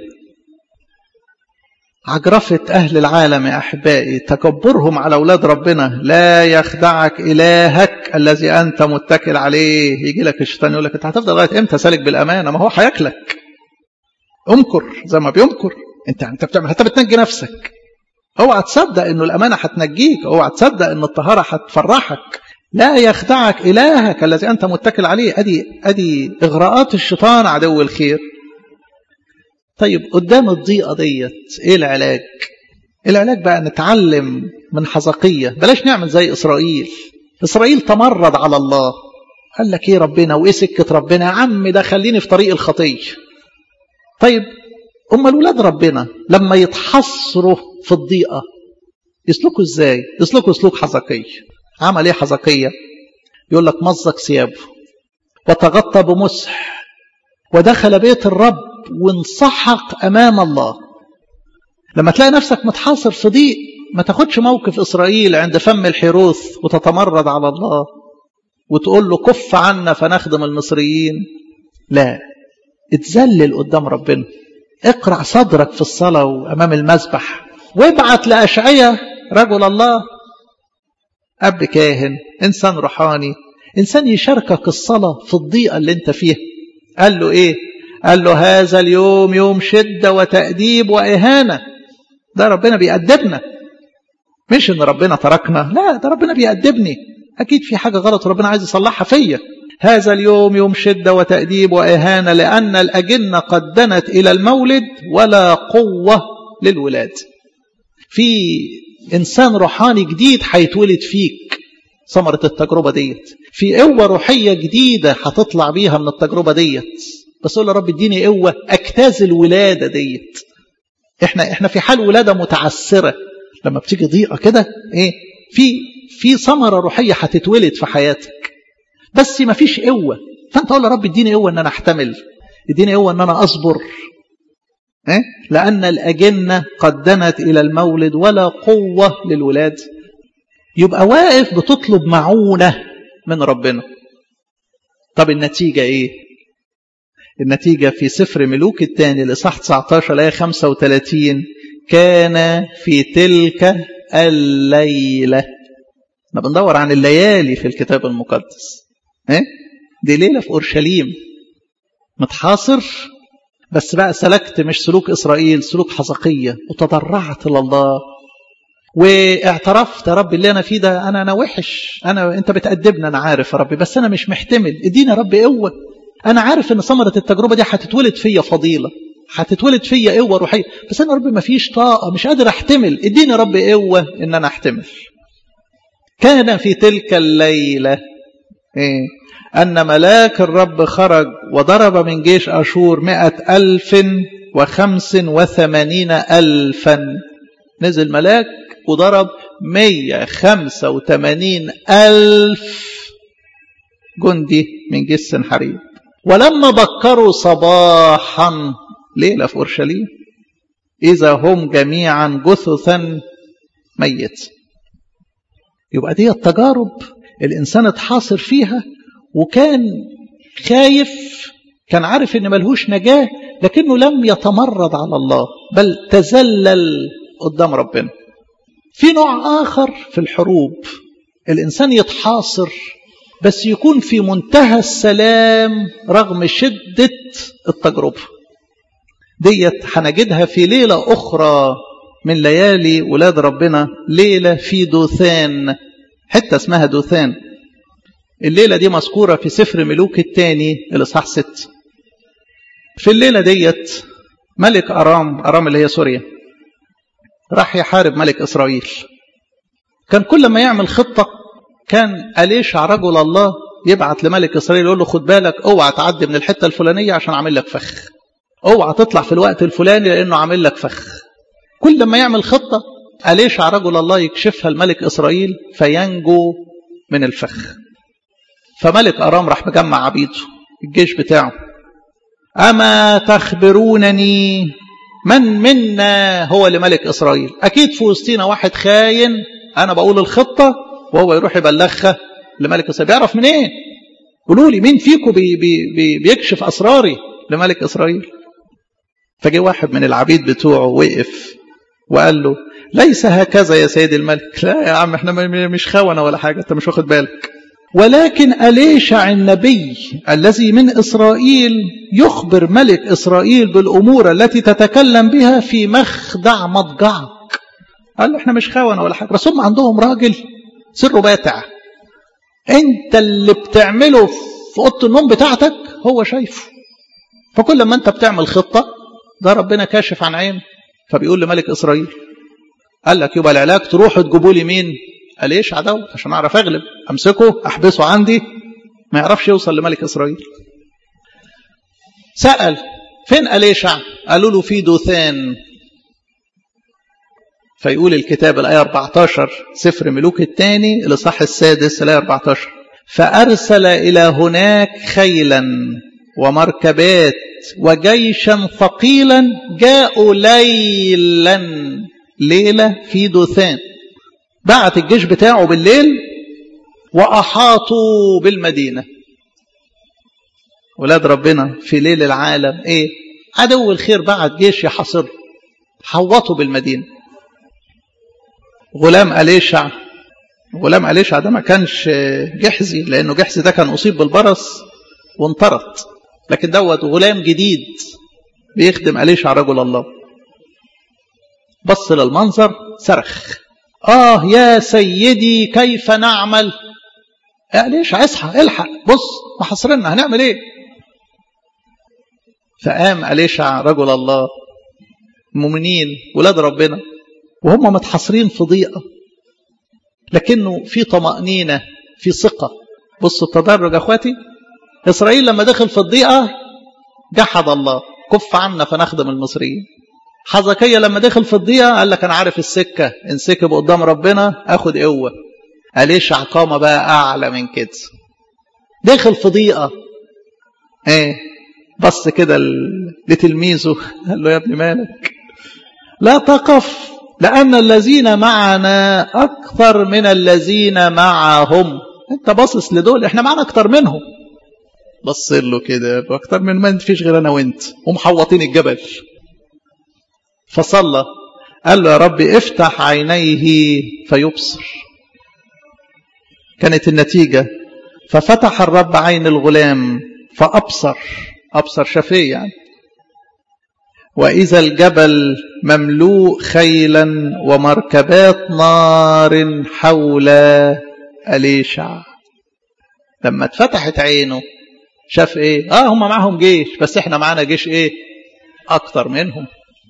عجرفة أهل العالم يا أحبائي تكبرهم على أولاد ربنا لا يخدعك إلهك الذي أنت متكل عليه يجي لك الشيطان يقول لك أنت هتفضل لغاية إمتى سالك بالأمانة ما هو هياكلك امكر زي ما بيمكر أنت أنت بتعمل أنت بتنجي نفسك اوعى تصدق إنه الأمانة هتنجيك اوعى تصدق إن الطهارة هتفرحك لا يخدعك إلهك الذي أنت متكل عليه أدي أدي إغراءات الشيطان عدو الخير طيب قدام الضيقة ديت ايه العلاج العلاج بقى نتعلم من حزقية بلاش نعمل زي إسرائيل إسرائيل تمرد على الله قال لك ايه ربنا وايه سكة ربنا يا عم ده خليني في طريق الخطية طيب أمال ولاد ربنا لما يتحصروا في الضيقة يسلكوا ازاي يسلكوا سلوك حزقية عمل ايه حزقية يقول لك مزق ثيابه وتغطى بمسح ودخل بيت الرب وانسحق امام الله لما تلاقي نفسك متحاصر في ضيق ما تاخدش موقف اسرائيل عند فم الحيروث وتتمرد على الله وتقول له كف عنا فنخدم المصريين لا اتذلل قدام ربنا اقرع صدرك في الصلاة وأمام المذبح وابعت لأشعية رجل الله أب كاهن إنسان روحاني إنسان يشاركك الصلاة في الضيقة اللي انت فيها قال له إيه قال له هذا اليوم يوم شدة وتأديب وإهانة ده ربنا بيأدبنا مش إن ربنا تركنا لا ده ربنا بيأدبني أكيد في حاجة غلط وربنا عايز يصلحها فيا هذا اليوم يوم شدة وتأديب وإهانة لأن الأجنة قد دنت إلى المولد ولا قوة للولاد في إنسان روحاني جديد هيتولد فيك ثمرة التجربة ديت في قوة روحية جديدة هتطلع بيها من التجربة ديت بس أقول يا رب اديني قوة أجتاز الولادة ديت احنا احنا في حال ولادة متعسرة لما بتيجي ضيقة كده ايه في في ثمرة روحية هتتولد في حياتك بس ما فيش قوة فأنت أقول يا رب اديني قوة أن أنا أحتمل اديني قوة أن أنا أصبر إيه؟ لأن الأجنة قد دنت إلى المولد ولا قوة للولاد يبقى واقف بتطلب معونة من ربنا طب النتيجة إيه النتيجة في سفر ملوك الثاني لصح 19 الآية 35 كان في تلك الليلة احنا بندور عن الليالي في الكتاب المقدس ايه دي ليله في اورشليم متحاصر بس بقى سلكت مش سلوك اسرائيل سلوك حزقيه وتضرعت لله واعترفت يا رب اللي انا فيه ده انا انا وحش انا انت بتأدبني انا عارف يا رب بس انا مش محتمل اديني يا رب قوه انا عارف ان ثمره التجربه دي هتتولد فيا فضيله هتتولد فيا قوه روحيه بس انا يا رب ما فيش طاقه مش قادر احتمل اديني يا رب قوه ان انا احتمل كان في تلك الليله إيه؟ أن ملاك الرب خرج وضرب من جيش أشور مئة ألف وخمس وثمانين ألفا نزل ملاك وضرب مية خمسة وثمانين ألف جندي من جيش سنحريب ولما بكروا صباحا ليلة في أورشليم إذا هم جميعا جثثا ميت يبقى دي التجارب الإنسان اتحاصر فيها وكان خايف كان عارف ان ملهوش نجاة لكنه لم يتمرد على الله بل تزلل قدام ربنا في نوع آخر في الحروب الإنسان يتحاصر بس يكون في منتهى السلام رغم شدة التجربة ديت هنجدها في ليلة أخرى من ليالي ولاد ربنا ليلة في دوثان حتة اسمها دوثان الليلة دي مذكورة في سفر ملوك الثاني الإصحاح ست في الليلة ديت ملك أرام أرام اللي هي سوريا راح يحارب ملك إسرائيل كان كل ما يعمل خطة كان أليشع رجل الله يبعت لملك إسرائيل يقول له خد بالك اوعى تعدي من الحتة الفلانية عشان عامل لك فخ اوعى تطلع في الوقت الفلاني لأنه عامل لك فخ كل ما يعمل خطة أليشع رجل الله يكشفها الملك إسرائيل فينجو من الفخ فملك أرام راح مجمع عبيده الجيش بتاعه أما تخبرونني من منا هو لملك إسرائيل أكيد في وسطينا واحد خاين أنا بقول الخطة وهو يروح يبلغها لملك إسرائيل بيعرف منين إيه؟ قولوا لي مين فيكم بي بي بي بيكشف أسراري لملك إسرائيل فجي واحد من العبيد بتوعه وقف وقال له ليس هكذا يا سيد الملك لا يا عم احنا مش خونة ولا حاجة انت مش واخد بالك ولكن أليشع النبي الذي من إسرائيل يخبر ملك إسرائيل بالأمور التي تتكلم بها في مخدع مضجعك قال له احنا مش خونة ولا حاجة بس هم عندهم راجل سره باتع انت اللي بتعمله في أوضة النوم بتاعتك هو شايفه فكل ما انت بتعمل خطة ده ربنا كاشف عن عين فبيقول لملك إسرائيل قال لك يبقى العلاج تروحوا تجيبوا لي مين قال ايش عدو عشان اعرف اغلب امسكه احبسه عندي ما يعرفش يوصل لملك اسرائيل سال فين أليشع قالوا له في دوثان فيقول الكتاب الآية 14 سفر ملوك الثاني الإصحاح السادس الآية 14 فأرسل إلى هناك خيلا ومركبات وجيشا ثقيلا جاءوا ليلا ليلة في دوثان بعت الجيش بتاعه بالليل وأحاطوا بالمدينة ولاد ربنا في ليل العالم ايه عدو الخير بعت جيش يحاصره حوطوا بالمدينة غلام أليشع غلام أليشع ده ما كانش جحزي لأنه جحزي ده كان أصيب بالبرص وانطرد لكن دوت غلام جديد بيخدم أليشع رجل الله بص للمنظر صرخ آه يا سيدي كيف نعمل أليشع اصحى الحق بص محاصرنا هنعمل ايه فقام أليشع رجل الله مؤمنين ولاد ربنا وهم متحصرين في ضيقة لكنه في طمأنينة في ثقة بصوا التدرج يا اخواتي إسرائيل لما دخل في الضيقة جحد الله كف عنا فنخدم المصريين حزكية لما دخل في الضيقة قال لك أنا عارف السكة انسكب قدام ربنا أخد قوة أليشع قامة بقى أعلى من كده دخل في ضيقة ايه بص كده لتلميذه قال له يا ابني مالك لا تقف لأن الذين معنا أكثر من الذين معهم أنت باصص لدول إحنا معنا أكثر منهم بص له كده أكثر من ما فيش غير أنا وأنت ومحوطين الجبل فصلى قال له يا رب افتح عينيه فيبصر كانت النتيجة ففتح الرب عين الغلام فأبصر أبصر شفيه يعني وإذا الجبل مملوء خيلا ومركبات نار حول أليشع لما اتفتحت عينه شاف ايه اه هم معهم جيش بس احنا معانا جيش ايه اكتر منهم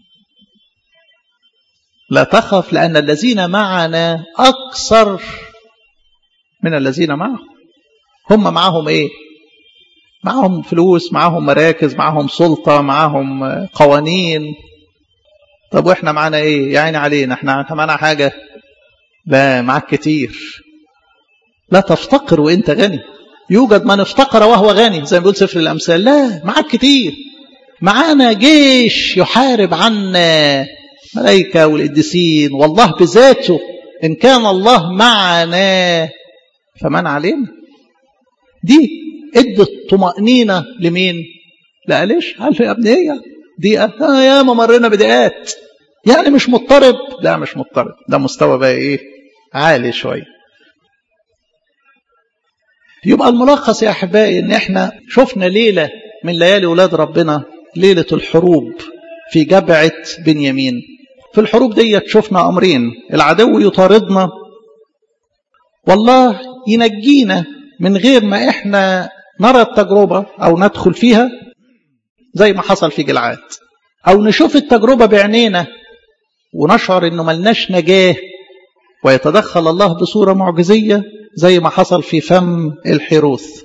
لا تخف لان الذين معنا اكثر من الذين معهم هم معهم ايه معهم فلوس معهم مراكز معهم سلطة معهم قوانين طب واحنا معانا ايه يا عيني علينا احنا معانا حاجة لا معاك كتير لا تفتقر وانت غني يوجد من افتقر وهو غني زي ما بيقول سفر الامثال لا معاك كتير معانا جيش يحارب عنا ملائكة والقديسين والله بذاته إن كان الله معنا فمن علينا دي ادت طمأنينة لمين لا ليش عارف يا ابني ايه دقيقة آه يا ما مرينا بدقات يعني مش مضطرب لا مش مضطرب ده مستوى بقى ايه عالي شوية يبقى الملخص يا احبائي ان احنا شفنا ليلة من ليالي ولاد ربنا ليلة الحروب في جبعة بنيامين في الحروب ديت شفنا امرين العدو يطاردنا والله ينجينا من غير ما احنا نرى التجربة أو ندخل فيها زي ما حصل في جلعاد أو نشوف التجربة بعينينا ونشعر إنه ملناش نجاة ويتدخل الله بصورة معجزية زي ما حصل في فم الحروث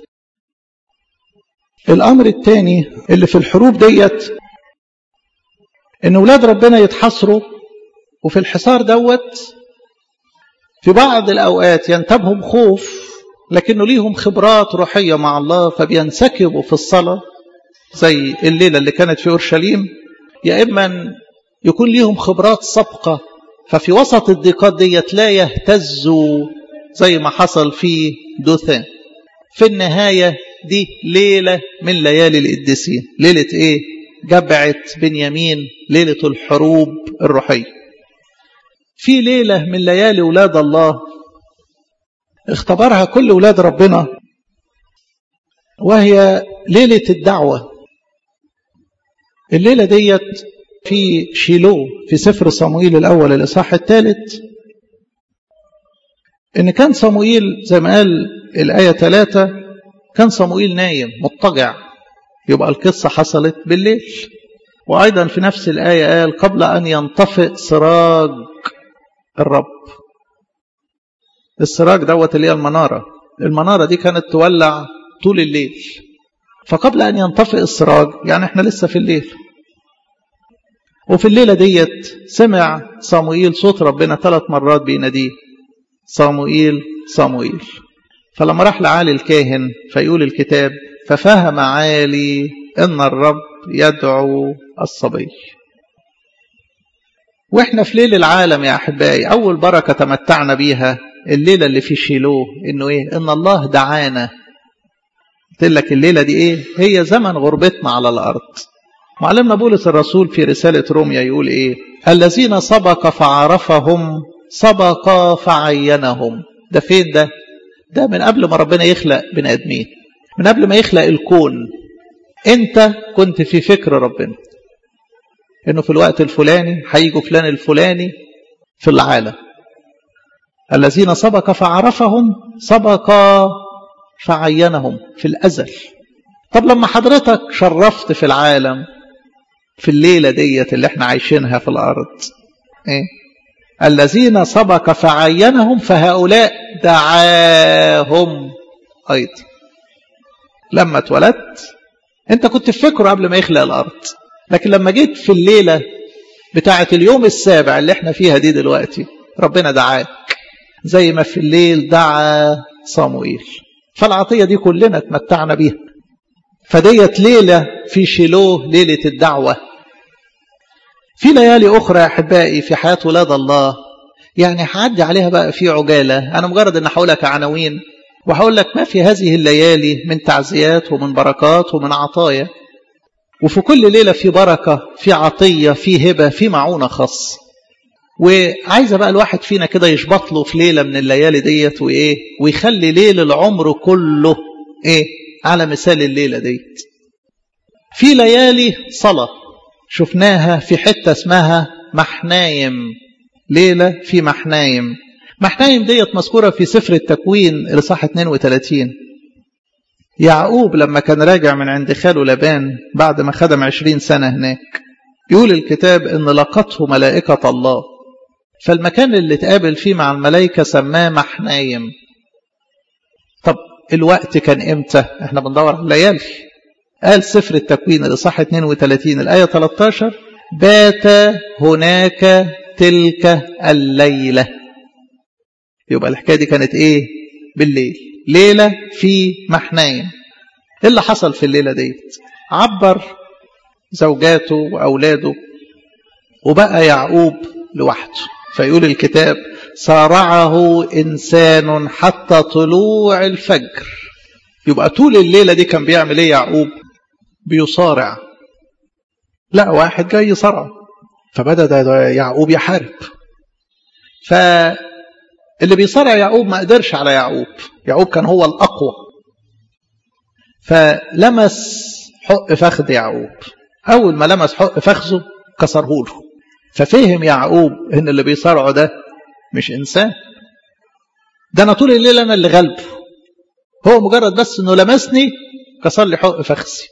الأمر الثاني اللي في الحروب ديت إن ولاد ربنا يتحصروا وفي الحصار دوت في بعض الأوقات ينتابهم خوف لكنه ليهم خبرات روحية مع الله فبينسكبوا في الصلاة زي الليلة اللي كانت في أورشليم يا إما يكون ليهم خبرات سابقة ففي وسط الضيقات ديت لا يهتزوا زي ما حصل في دوثان في النهاية دي ليلة من ليالي القديسين ليلة إيه؟ جبعة بنيامين ليلة الحروب الروحية في ليلة من ليالي ولاد الله اختبرها كل ولاد ربنا وهي ليلة الدعوة الليلة ديت في شيلو في سفر صموئيل الأول الإصحاح الثالث إن كان صموئيل زي ما قال الآية ثلاثة كان صموئيل نايم مضطجع يبقى القصة حصلت بالليل وأيضا في نفس الآية قال قبل أن ينطفئ سراج الرب السراج دوت اللي هي المنارة المنارة دي كانت تولع طول الليل فقبل أن ينطفئ السراج يعني احنا لسه في الليل وفي الليلة ديت سمع صاموئيل صوت ربنا ثلاث مرات بيناديه صاموئيل صاموئيل فلما راح لعالي الكاهن فيقول الكتاب ففهم عالي ان الرب يدعو الصبي واحنا في ليل العالم يا احبائي اول بركه تمتعنا بيها الليله اللي في شيلوه انه ايه ان الله دعانا قلت لك الليله دي ايه هي زمن غربتنا على الارض معلمنا بولس الرسول في رساله روميا يقول ايه الذين سبق فعرفهم سبق فعينهم ده فين ده ده من قبل ما ربنا يخلق بني ادمين من قبل ما يخلق الكون انت كنت في فكر ربنا انه في الوقت الفلاني هيجوا فلان الفلاني في العالم الذين سبق فعرفهم سبق فعينهم في الازل طب لما حضرتك شرفت في العالم في الليله ديت اللي احنا عايشينها في الارض ايه الذين سبق فعينهم فهؤلاء دعاهم ايضا لما اتولدت انت كنت في فكره قبل ما يخلق الارض لكن لما جيت في الليله بتاعه اليوم السابع اللي احنا فيها دي دلوقتي ربنا دعاك زي ما في الليل دعا صاموئيل فالعطيه دي كلنا اتمتعنا بيها فديت ليله في شيلوه ليله الدعوه في ليالي اخرى يا احبائي في حياه ولاد الله يعني هعدي عليها بقى في عجاله انا مجرد ان هقول لك عناوين وهقول لك ما في هذه الليالي من تعزيات ومن بركات ومن عطايا وفي كل ليلة في بركة في عطية في هبة في معونة خاص وعايزة بقى الواحد فينا كده يشبط له في ليلة من الليالي ديت وإيه ويخلي ليل العمر كله إيه على مثال الليلة ديت في ليالي صلاة شفناها في حتة اسمها محنايم ليلة في محنايم محنايم ديت مذكورة في سفر التكوين الإصحاح 32 يعقوب لما كان راجع من عند خاله لبان بعد ما خدم عشرين سنة هناك يقول الكتاب إن لقته ملائكة الله فالمكان اللي اتقابل فيه مع الملائكة سماه محنايم طب الوقت كان امتى احنا بندور على الليالي قال سفر التكوين الإصحاح 32 الآية 13 بات هناك تلك الليلة يبقى الحكاية دي كانت ايه بالليل ليلة في محنايم ايه اللي حصل في الليلة ديت عبر زوجاته وأولاده وبقى يعقوب لوحده فيقول الكتاب صارعه إنسان حتى طلوع الفجر يبقى طول الليلة دي كان بيعمل ايه يعقوب بيصارع لا واحد جاي يصارعه فبدأ ده يعقوب يحارب فاللي بيصارع يعقوب ما قدرش على يعقوب يعقوب كان هو الأقوى فلمس حق فخذ يعقوب أول ما لمس حق فخذه كسره له ففهم يعقوب إن اللي بيصارعه ده مش إنسان ده أنا طول الليل أنا اللي غلبه هو مجرد بس إنه لمسني كسر لي حق فخذي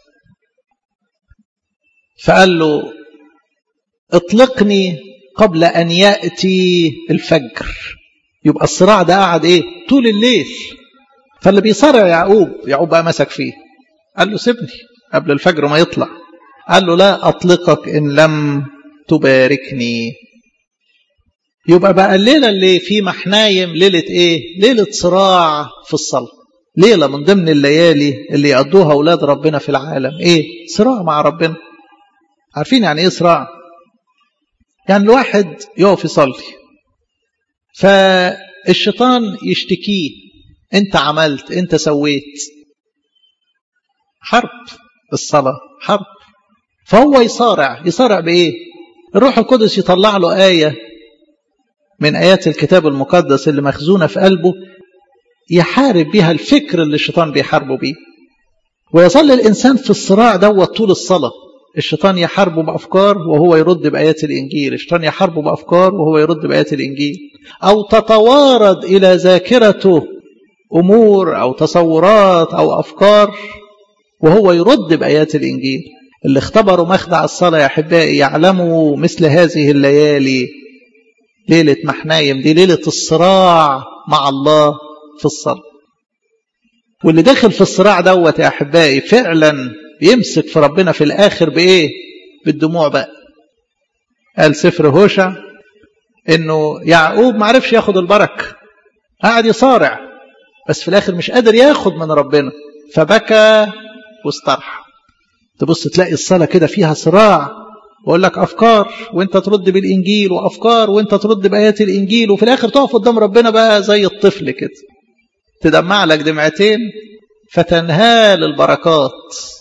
فقال له اطلقني قبل أن يأتي الفجر يبقى الصراع ده قعد إيه طول الليل فاللي بيصارع يعقوب يعقوب بقى مسك فيه قال له سيبني قبل الفجر ما يطلع قال له لا أطلقك إن لم تباركني يبقى بقى الليلة اللي في محنايم ليلة إيه ليلة صراع في الصلاة ليلة من ضمن الليالي اللي يقضوها أولاد ربنا في العالم إيه صراع مع ربنا عارفين يعني إيه صراع يعني الواحد يقف يصلي فالشيطان يشتكيه انت عملت انت سويت حرب الصلاة حرب فهو يصارع يصارع بإيه الروح القدس يطلع له آية من آيات الكتاب المقدس اللي مخزونة في قلبه يحارب بها الفكر اللي الشيطان بيحاربه بيه ويظل الإنسان في الصراع دوت طول الصلاة الشيطان يحاربه بأفكار وهو يرد بآيات الإنجيل الشيطان يحاربه بأفكار وهو يرد بآيات الإنجيل أو تتوارد إلى ذاكرته أمور أو تصورات أو أفكار وهو يرد بآيات الإنجيل اللي اختبروا مخدع الصلاة يا أحبائي يعلموا مثل هذه الليالي ليلة محنايم دي ليلة الصراع مع الله في الصلاة واللي داخل في الصراع دوت يا احبائي فعلا يمسك في ربنا في الاخر بايه بالدموع بقى قال سفر هوشع انه يعقوب ما عرفش ياخد البركه قعد يصارع بس في الاخر مش قادر ياخد من ربنا فبكى واسترح تبص تلاقي الصلاه كده فيها صراع واقول لك افكار وانت ترد بالانجيل وافكار وانت ترد بايات الانجيل وفي الاخر تقف قدام ربنا بقى زي الطفل كده تدمع لك دمعتين فتنهال البركات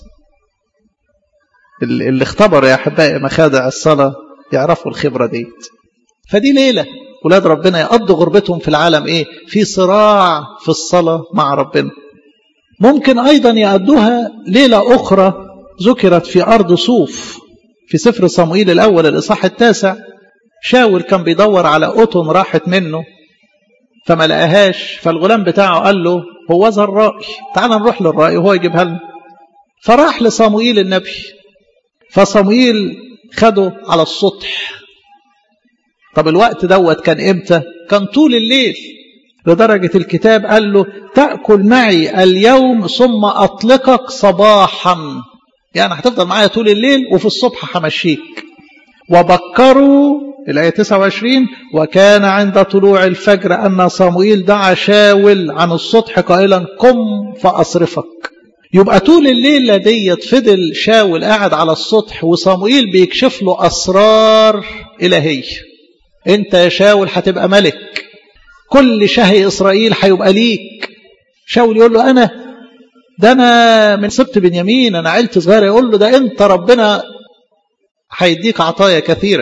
اللي اختبر يا احبائي مخادع الصلاه يعرفوا الخبره ديت فدي ليله ولاد ربنا يقضوا غربتهم في العالم ايه في صراع في الصلاه مع ربنا ممكن ايضا يقضوها ليله اخرى ذكرت في ارض صوف في سفر صموئيل الاول الاصحاح التاسع شاول كان بيدور على قطن راحت منه فما لقاهاش فالغلام بتاعه قال له هو ذا الرائي تعال نروح للرائي وهو يجيبها لنا فراح لصموئيل النبي فصموئيل خده على السطح طب الوقت دوت كان امتى كان طول الليل لدرجة الكتاب قال له تأكل معي اليوم ثم أطلقك صباحا يعني هتفضل معايا طول الليل وفي الصبح همشيك وبكروا الآية 29 وكان عند طلوع الفجر أن صموئيل دعا شاول عن السطح قائلا قم فأصرفك يبقى طول الليلة ديت فضل شاول قاعد على السطح وصموئيل بيكشف له أسرار إلهية أنت يا شاول هتبقى ملك كل شهي إسرائيل هيبقى ليك شاول يقول له أنا ده أنا من سبت بنيامين أنا عيلتي صغيرة يقول له ده أنت ربنا هيديك عطايا كثيرة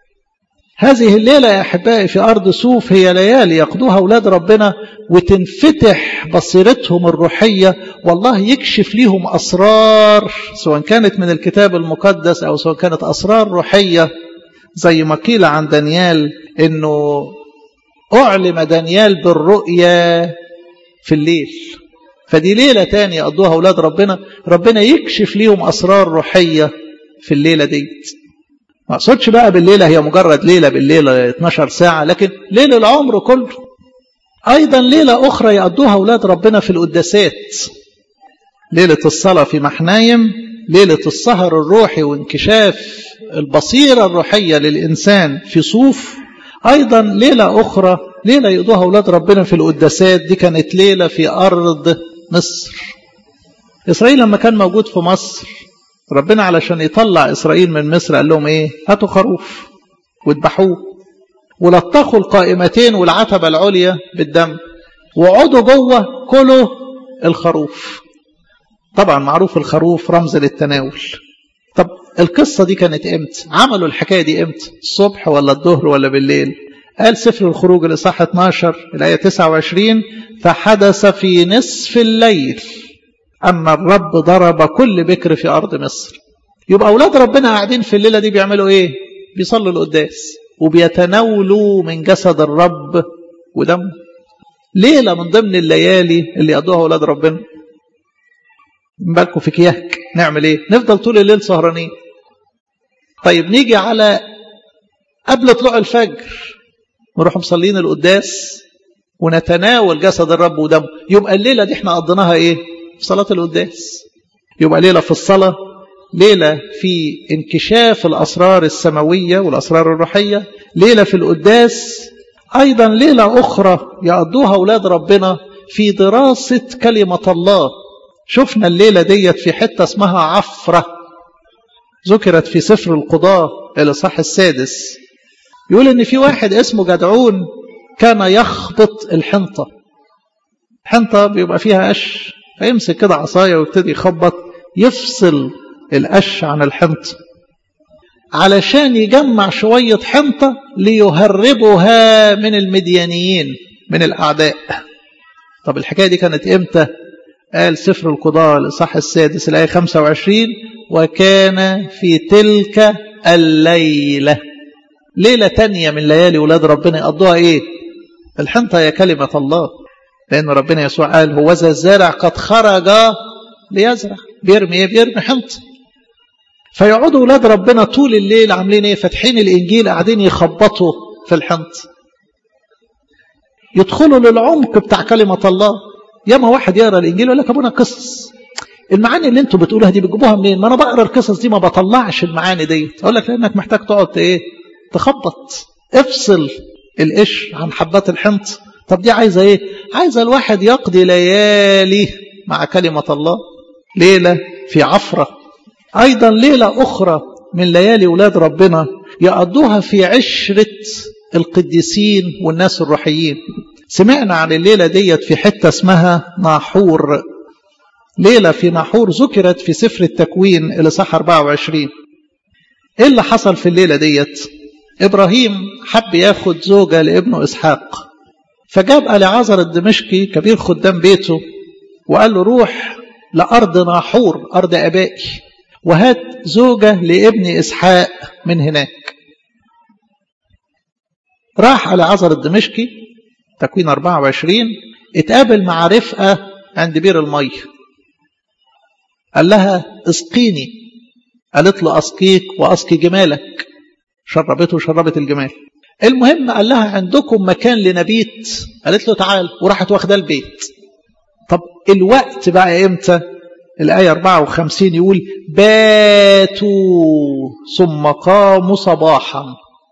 هذه الليلة يا أحبائي في أرض صوف هي ليالي يقضوها أولاد ربنا وتنفتح بصيرتهم الروحية والله يكشف ليهم أسرار سواء كانت من الكتاب المقدس أو سواء كانت أسرار روحية زي ما قيل عن دانيال أنه أعلم دانيال بالرؤيا في الليل فدي ليلة تانية يقضوها أولاد ربنا ربنا يكشف ليهم أسرار روحية في الليلة ديت ما اقصدش بقى بالليله هي مجرد ليله بالليله 12 ساعه لكن ليله العمر كله ايضا ليله اخرى يقضوها اولاد ربنا في القداسات ليله الصلاه في محنايم ليله السهر الروحي وانكشاف البصيره الروحيه للانسان في صوف ايضا ليله اخرى ليله يقضوها اولاد ربنا في القداسات دي كانت ليله في ارض مصر اسرائيل لما كان موجود في مصر ربنا علشان يطلع إسرائيل من مصر قال لهم إيه هاتوا خروف واذبحوه ولطخوا القائمتين والعتبة العليا بالدم وقعدوا جوه كلوا الخروف طبعا معروف الخروف رمز للتناول طب القصة دي كانت امتى عملوا الحكاية دي امتى الصبح ولا الظهر ولا بالليل قال سفر الخروج الإصحاح 12 الآية 29 فحدث في نصف الليل أن الرب ضرب كل بكر في أرض مصر يبقى أولاد ربنا قاعدين في الليلة دي بيعملوا إيه بيصلوا القداس وبيتناولوا من جسد الرب ودم ليلة من ضمن الليالي اللي يقضوها أولاد ربنا بالكم في كياك نعمل إيه نفضل طول الليل سهرانين طيب نيجي على قبل طلوع الفجر نروح مصلين القداس ونتناول جسد الرب ودمه يبقى الليلة دي احنا قضيناها ايه في صلاة القداس يبقى ليلة في الصلاة ليلة في انكشاف الأسرار السماوية والأسرار الروحية ليلة في القداس أيضا ليلة أخرى يقضوها أولاد ربنا في دراسة كلمة الله شفنا الليلة ديت في حتة اسمها عفرة ذكرت في سفر القضاء الإصحاح السادس يقول إن في واحد اسمه جدعون كان يخبط الحنطة الحنطة بيبقى فيها قش فيمسك كده عصاية ويبتدي يخبط يفصل القش عن الحنطة علشان يجمع شوية حنطة ليهربها من المديانيين من الأعداء طب الحكاية دي كانت إمتى قال سفر القضاء الإصحاح السادس الآية 25 وكان في تلك الليلة ليلة تانية من ليالي ولاد ربنا يقضوها إيه الحنطة هي كلمة الله لأن ربنا يسوع قال هو ذا الزارع قد خرج ليزرع بيرمي ايه بيرمي حنطة فيقعدوا ولاد ربنا طول الليل عاملين ايه فاتحين الانجيل قاعدين يخبطوا في الحنطة يدخلوا للعمق بتاع كلمة الله ياما واحد يقرا الانجيل يقول لك ابونا قصص المعاني اللي انتوا بتقولوها دي بتجيبوها منين ما انا بقرا القصص دي ما بطلعش المعاني ديت اقول لك لانك محتاج تقعد ايه تخبط افصل القش عن حبات الحنط طب دي عايزه ايه عايزه الواحد يقضي ليالي مع كلمه الله ليله في عفره ايضا ليله اخرى من ليالي ولاد ربنا يقضوها في عشره القديسين والناس الروحيين سمعنا عن الليله ديت في حته اسمها ناحور ليلة في ناحور ذكرت في سفر التكوين الإصحاح 24 إيه اللي حصل في الليلة ديت إبراهيم حب ياخد زوجة لابنه إسحاق فجاب أليعازر الدمشقي كبير خدام بيته وقال له روح لأرض ناحور أرض أبائي وهات زوجة لابن إسحاق من هناك راح أليعازر الدمشقي تكوين 24 اتقابل مع رفقة عند بير الميه قال لها اسقيني قالت له اسقيك واسقي جمالك شربته وشربت الجمال المهم قال لها عندكم مكان لنبيت قالت له تعال وراحت واخده البيت طب الوقت بقى امتى الآية 54 يقول باتوا ثم قاموا صباحا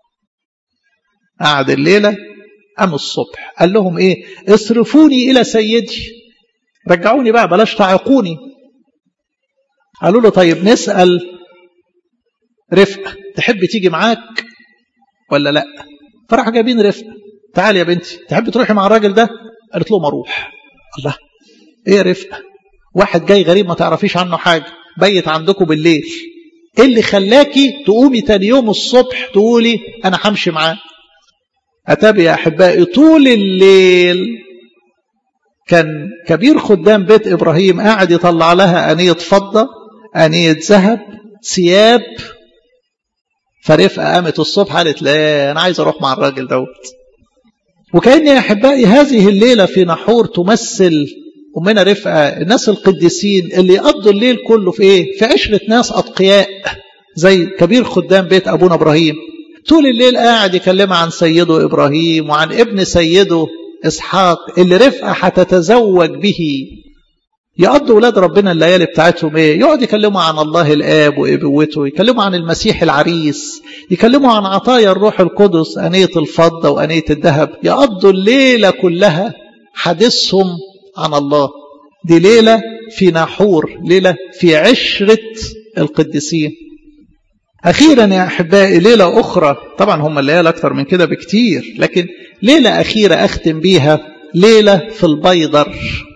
قعد الليلة قام الصبح قال لهم ايه اصرفوني إلى سيدي رجعوني بقى بلاش تعقوني قالوا له طيب نسأل رفقة تحب تيجي معاك ولا لا فراح جايبين رفقة تعال يا بنتي تحب تروحي مع الراجل ده قالت لهم اروح الله ايه يا رفقة واحد جاي غريب ما تعرفيش عنه حاجة بيت عندكم بالليل ايه اللي خلاكي تقومي تاني يوم الصبح تقولي انا همشي معاه اتابي يا احبائي طول الليل كان كبير خدام بيت ابراهيم قاعد يطلع لها انيه فضه انيه ذهب ثياب فرفقه قامت الصبح قالت لا انا عايز اروح مع الراجل دوت وكان يا احبائي هذه الليله في نحور تمثل أمنا رفقة الناس القديسين اللي يقضوا الليل كله في إيه؟ في عشرة ناس أتقياء زي كبير خدام بيت أبونا إبراهيم طول الليل قاعد يكلم عن سيده إبراهيم وعن ابن سيده إسحاق اللي رفقة هتتزوج به يقضوا ولاد ربنا الليالي بتاعتهم ايه يقعد يكلموا عن الله الاب وابوته يكلموا عن المسيح العريس يكلموا عن عطايا الروح القدس انيه الفضه وانيه الذهب يقضوا الليله كلها حديثهم عن الله دي ليله في ناحور ليله في عشره القديسين اخيرا يا احبائي ليله اخرى طبعا هم الليالي اكتر من كده بكتير لكن ليله اخيره اختم بيها ليله في البيضر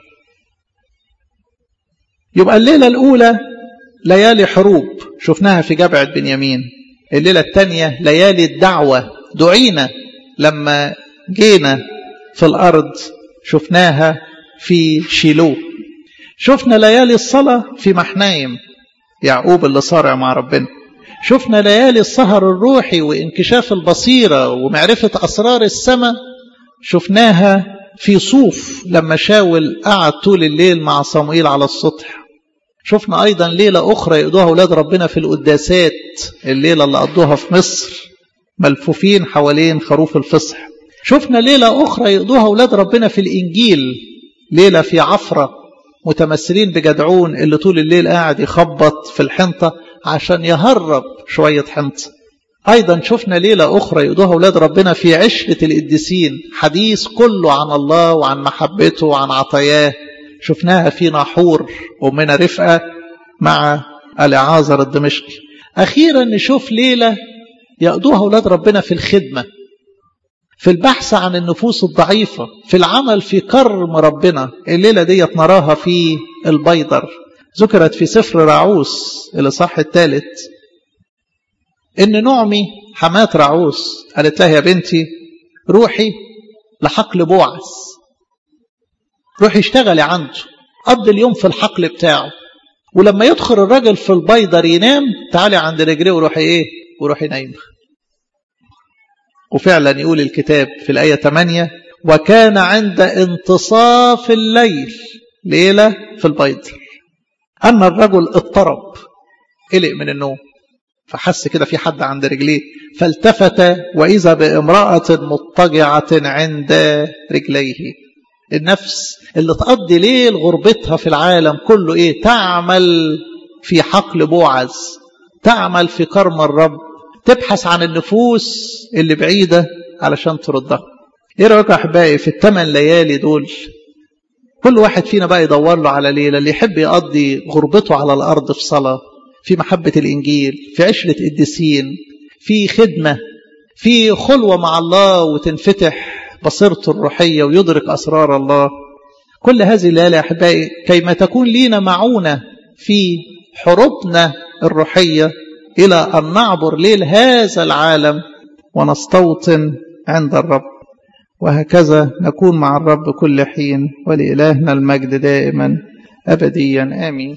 يبقى الليلة الأولى ليالي حروب شفناها في جبعة بنيامين الليلة الثانية ليالي الدعوة دعينا لما جينا في الأرض شفناها في شيلو شفنا ليالي الصلاة في محنايم يعقوب اللي صارع مع ربنا شفنا ليالي السهر الروحي وانكشاف البصيرة ومعرفة أسرار السماء شفناها في صوف لما شاول قعد طول الليل مع صموئيل على السطح شفنا أيضا ليلة أخرى يقضوها أولاد ربنا في القداسات الليلة اللي قضوها في مصر ملفوفين حوالين خروف الفصح شفنا ليلة أخرى يقضوها أولاد ربنا في الإنجيل ليلة في عفرة متمثلين بجدعون اللي طول الليل قاعد يخبط في الحنطة عشان يهرب شوية حنطة أيضا شفنا ليلة أخرى يقضوها أولاد ربنا في عشرة القديسين حديث كله عن الله وعن محبته وعن عطاياه شفناها في ناحور أمنا رفقة مع الإعازر الدمشقي أخيرا نشوف ليلة يقضوها أولاد ربنا في الخدمة في البحث عن النفوس الضعيفة في العمل في كرم ربنا الليلة دي نراها في البيضر ذكرت في سفر راعوس الإصحاح الثالث إن نعمي حماة راعوس قالت لها يا بنتي روحي لحقل بوعز روحي اشتغلي عنده قضي اليوم في الحقل بتاعه ولما يدخل الراجل في البيضر ينام تعالي عند رجليه وروحي ايه وروحي نايمه وفعلا يقول الكتاب في الآية 8 وكان عند انتصاف الليل ليلة في البيضر أن الرجل اضطرب قلق من النوم فحس كده في حد عند رجليه فالتفت وإذا بامرأة مضطجعة عند رجليه النفس اللي تقضي ليل غربتها في العالم كله ايه تعمل في حقل بوعز تعمل في كرم الرب تبحث عن النفوس اللي بعيدة علشان تردها ايه رأيك يا احبائي في الثمان ليالي دول كل واحد فينا بقى يدور له على ليلة اللي يحب يقضي غربته على الأرض في صلاة في محبة الإنجيل في عشرة قديسين في خدمة في خلوة مع الله وتنفتح بصيرته الروحية ويدرك أسرار الله كل هذه الليالي يا أحبائي كيما تكون لينا معونة في حروبنا الروحية إلى أن نعبر ليل هذا العالم ونستوطن عند الرب وهكذا نكون مع الرب كل حين ولإلهنا المجد دائما أبديا آمين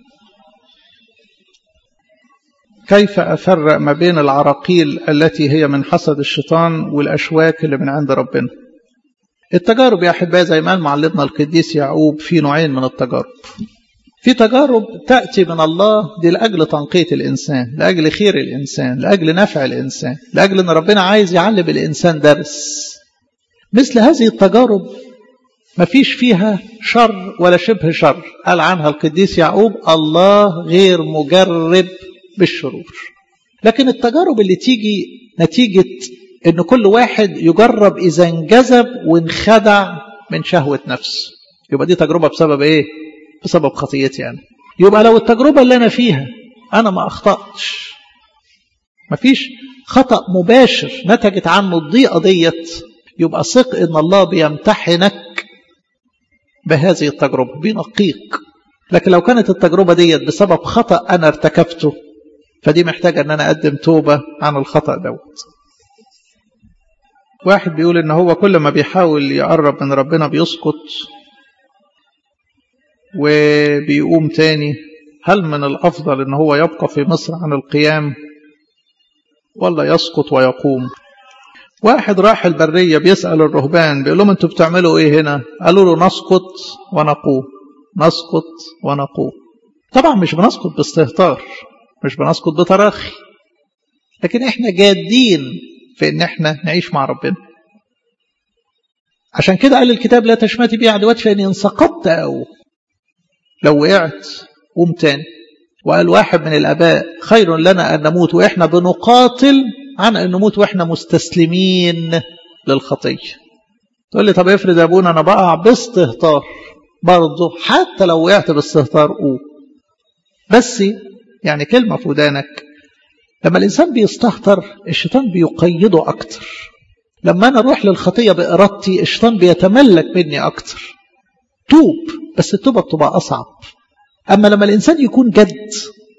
كيف أفرق ما بين العراقيل التي هي من حسد الشيطان والأشواك اللي من عند ربنا التجارب يا أحبائي زي ما قال معلمنا القديس يعقوب في نوعين من التجارب في تجارب تأتي من الله دي لأجل تنقية الإنسان لأجل خير الإنسان لأجل نفع الإنسان لأجل أن ربنا عايز يعلم الإنسان درس مثل هذه التجارب ما فيش فيها شر ولا شبه شر قال عنها القديس يعقوب الله غير مجرب بالشرور لكن التجارب اللي تيجي نتيجة ان كل واحد يجرب اذا انجذب وانخدع من شهوة نفسه يبقى دي تجربة بسبب ايه بسبب خطيتي انا يبقى لو التجربة اللي انا فيها انا ما اخطأتش ما فيش خطأ مباشر نتجت عنه الضيقة ديت يبقى ثق ان الله بيمتحنك بهذه التجربة بينقيك لكن لو كانت التجربة ديت بسبب خطأ أنا ارتكبته فدي محتاجة أن أنا أقدم توبة عن الخطأ دوت واحد بيقول إن هو كل ما بيحاول يقرب من ربنا بيسقط وبيقوم تاني هل من الأفضل إن هو يبقى في مصر عن القيام ولا يسقط ويقوم واحد راح البرية بيسأل الرهبان بيقول لهم انتوا بتعملوا ايه هنا قالوا له نسقط ونقوم نسقط ونقوم طبعا مش بنسقط باستهتار مش بنسقط بتراخي لكن احنا جادين في ان احنا نعيش مع ربنا عشان كده قال الكتاب لا تشمتي بي عدوات فان ان سقطت او لو وقعت قوم تاني وقال واحد من الاباء خير لنا ان نموت واحنا بنقاتل عن ان نموت واحنا مستسلمين للخطيه تقول لي طب افرض يا ابونا انا بقع باستهتار برضه حتى لو وقعت باستهتار قوم بس يعني كلمة في ودانك لما الإنسان بيستهتر الشيطان بيقيده أكتر لما أنا أروح للخطية بإرادتي الشيطان بيتملك مني أكتر توب بس التوبة بتبقى أصعب أما لما الإنسان يكون جد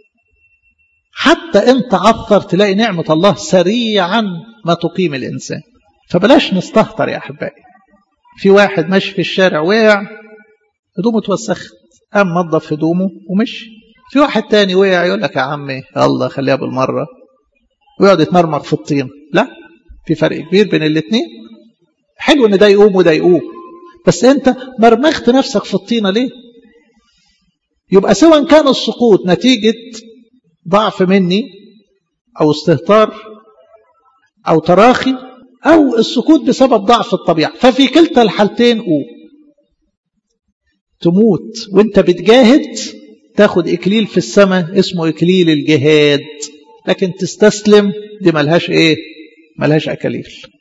حتى أنت عثر تلاقي نعمة الله سريعا ما تقيم الإنسان فبلاش نستهتر يا أحبائي في واحد ماشي في الشارع وقع هدومه اتوسخت قام نظف هدومه ومشي في واحد تاني وقع يقول لك يا عمي الله خليها بالمرة ويقعد يتمرمغ في الطين لا في فرق كبير بين الاثنين حلو ان ده يقوم وده يقوم بس انت مرمغت نفسك في الطينة ليه يبقى سواء كان السقوط نتيجة ضعف مني او استهتار او تراخي او السقوط بسبب ضعف الطبيعة ففي كلتا الحالتين قوم تموت وانت بتجاهد تاخد إكليل في السماء اسمه إكليل الجهاد لكن تستسلم دي ملهاش إيه ملهاش أكاليل